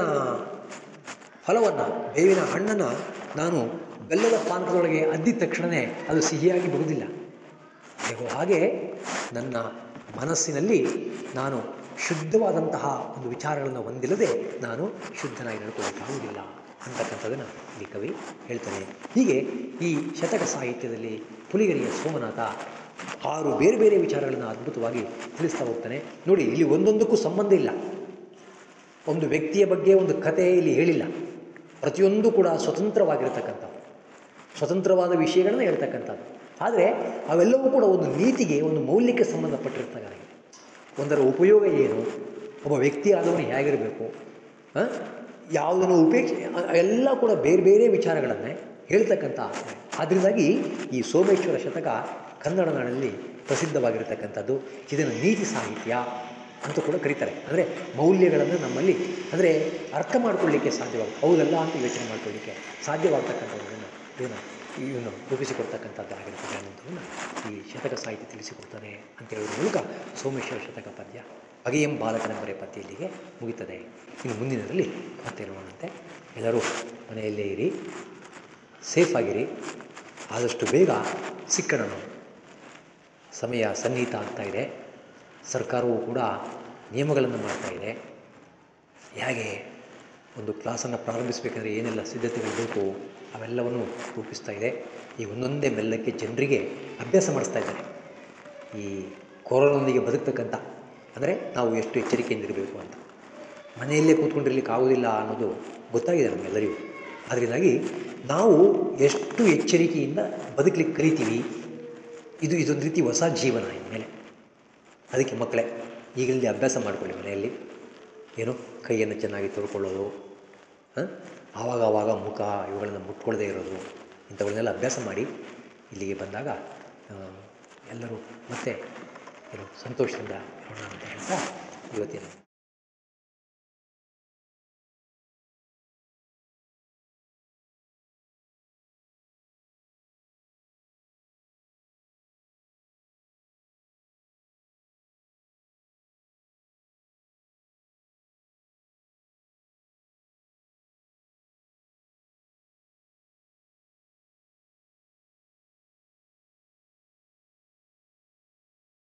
ಫಲವನ್ನು ಬೇವಿನ ಹಣ್ಣನ್ನು ನಾನು ಬೆಲ್ಲದ ಪಾನಕದೊಳಗೆ ಅದ್ದಿದ ತಕ್ಷಣವೇ ಅದು ಸಿಹಿಯಾಗಿ ಬಿಡುವುದಿಲ್ಲ ಹೇಗೋ ಹಾಗೆ ನನ್ನ ಮನಸ್ಸಿನಲ್ಲಿ ನಾನು ಶುದ್ಧವಾದಂತಹ ಒಂದು ವಿಚಾರಗಳನ್ನು ಹೊಂದಿಲ್ಲದೆ ನಾನು ಶುದ್ಧನಾಗಿ ನಡ್ಕೊಳ್ಳಿಕ್ಕಾಗುವುದಿಲ್ಲ ಅಂತಕ್ಕಂಥದ್ದನ್ನು ಇಲ್ಲಿ ಕವಿ ಹೇಳ್ತಾನೆ ಹೀಗೆ ಈ ಶತಕ ಸಾಹಿತ್ಯದಲ್ಲಿ ಪುಲಿಗರಿಯ ಸೋಮನಾಥ ಆರು ಬೇರೆ ಬೇರೆ ವಿಚಾರಗಳನ್ನು ಅದ್ಭುತವಾಗಿ ತಿಳಿಸ್ತಾ ಹೋಗ್ತಾನೆ ನೋಡಿ ಇಲ್ಲಿ ಒಂದೊಂದಕ್ಕೂ ಸಂಬಂಧ ಇಲ್ಲ ಒಂದು ವ್ಯಕ್ತಿಯ ಬಗ್ಗೆ ಒಂದು ಕಥೆ ಇಲ್ಲಿ ಹೇಳಿಲ್ಲ ಪ್ರತಿಯೊಂದು ಕೂಡ ಸ್ವತಂತ್ರವಾಗಿರತಕ್ಕಂಥದ್ದು ಸ್ವತಂತ್ರವಾದ ವಿಷಯಗಳನ್ನ ಹೇಳ್ತಕ್ಕಂಥದ್ದು ಆದರೆ ಅವೆಲ್ಲವೂ ಕೂಡ ಒಂದು ನೀತಿಗೆ ಒಂದು ಮೌಲ್ಯಕ್ಕೆ ಸಂಬಂಧಪಟ್ಟಿರ್ತಕ್ಕಾಗಿದೆ ಒಂದರ ಉಪಯೋಗ ಏನು ಒಬ್ಬ ವ್ಯಕ್ತಿ ಆದವನು ಹೇಗಿರಬೇಕು ಆ? ಯಾವುದನ್ನು ಉಪೇಕ್ಷೆ ಅ- ಎಲ್ಲ ಕೂಡ ಬೇರೆ ಬೇರೆ ವಿಚಾರಗಳನ್ನೇ ಹೇಳ್ತಕ್ಕಂಥ ಆದ್ದರಿಂದಾಗಿ ಈ ಸೋಮೇಶ್ವರ ಶತಕ ಕನ್ನಡ ನಾಡಲ್ಲಿ ಪ್ರಸಿದ್ಧವಾಗಿರತಕ್ಕಂಥದ್ದು ಇದನ್ನು ನೀತಿ ಸಾಹಿತ್ಯ ಅಂತ ಕೂಡ ಕರೀತಾರೆ ಅಂದರೆ ಮೌಲ್ಯಗಳನ್ನು ನಮ್ಮಲ್ಲಿ ಅಂದರೆ ಅರ್ಥ ಮಾಡ್ಕೊಳ್ಳಿಕ್ಕೆ ಸಾಧ್ಯವಾಗ ಹೌದಲ್ಲ ಅಂತ ಯೋಚನೆ ಮಾಡ್ಕೊಳ್ಳಿಕ್ಕೆ ಸಾಧ್ಯವಾಗ್ತಕ್ಕಂಥದ್ದನ್ನು ಇದನ್ನು ಇವನು ರೂಪಿಸಿಕೊಡ್ತಕ್ಕಂಥದ್ದು ಆಗಿರ್ತದೆ ಅನ್ನೋದನ್ನು ಈ ಶತಕ ಸಾಹಿತ್ಯ ತಿಳಿಸಿಕೊಡ್ತಾನೆ ಅಂತ ಹೇಳೋದ್ರ ಮೂಲಕ ಸೋಮೇಶ್ವರ ಶತಕ ಪದ್ಯ ಬಗೆಯಂ ಬಾಲಕನೆಂಬರೆ ಪದ್ಯ ಇಲ್ಲಿಗೆ ಮುಗಿತದೆ ಇನ್ನು ಮುಂದಿನದರಲ್ಲಿ ಮತ್ತೆ ನೋಡೋಣಂತೆ ಎಲ್ಲರೂ ಮನೆಯಲ್ಲೇ ಇರಿ ಸೇಫ್ ಆಗಿರಿ ಆದಷ್ಟು ಬೇಗ ಸಿಕ್ಕಣ ನಾವು ಸಮಯ ಸನ್ನಿಹಿತ ಆಗ್ತಾ ಇದೆ ಸರ್ಕಾರವು ಕೂಡ ನಿಯಮಗಳನ್ನು ಮಾಡ್ತಾ ಇದೆ ಹೇಗೆ ಒಂದು ಕ್ಲಾಸನ್ನು ಪ್ರಾರಂಭಿಸಬೇಕಾದ್ರೆ ಏನೆಲ್ಲ ಸಿದ್ಧತೆಗಳು ಬೇಕು ಅವೆಲ್ಲವನ್ನು ರೂಪಿಸ್ತಾ ಇದೆ ಈ ಒಂದೊಂದೇ ಮೆಲ್ಲಕ್ಕೆ ಜನರಿಗೆ ಅಭ್ಯಾಸ ಮಾಡಿಸ್ತಾ ಇದ್ದಾರೆ ಈ ಕೊರೋನಾದೊಂದಿಗೆ ಬದುಕ್ತಕ್ಕಂಥ ಅಂದರೆ ನಾವು ಎಷ್ಟು ಎಚ್ಚರಿಕೆಯಿಂದಿರಬೇಕು ಅಂತ ಮನೆಯಲ್ಲೇ ಕೂತ್ಕೊಂಡಿರ್ಲಿಕ್ಕೆ ಆಗೋದಿಲ್ಲ ಅನ್ನೋದು ಗೊತ್ತಾಗಿದೆ ನಮಗೆಲ್ಲರಿಗೂ ಅದರಿಂದಾಗಿ ನಾವು ಎಷ್ಟು ಎಚ್ಚರಿಕೆಯಿಂದ ಬದುಕಲಿಕ್ಕೆ ಕಲಿತೀವಿ ಇದು ಇದೊಂದು ರೀತಿ ಹೊಸ ಜೀವನ ಇನ್ಮೇಲೆ ಅದಕ್ಕೆ ಮಕ್ಕಳೇ ಈಗಲೇ ಅಭ್ಯಾಸ ಮಾಡಿಕೊಳ್ಳಿ ಮನೆಯಲ್ಲಿ ಏನು ಕೈಯನ್ನು ಚೆನ್ನಾಗಿ ತೊಳ್ಕೊಳ್ಳೋದು ಹಾಂ ಆವಾಗ ಆವಾಗ ಮುಖ ಇವುಗಳನ್ನು ಮುಟ್ಕೊಳ್ಳದೇ ಇರೋದು ಇಂಥವುಗಳನ್ನೆಲ್ಲ ಅಭ್ಯಾಸ ಮಾಡಿ ಇಲ್ಲಿಗೆ ಬಂದಾಗ ಆ, ಎಲ್ಲರೂ ಮತ್ತೆ ಏನು ಸಂತೋಷದಿಂದ ಇರೋಣ ಅಂತ ಹೇಳ್ತಾ ಇವತ್ತಿನ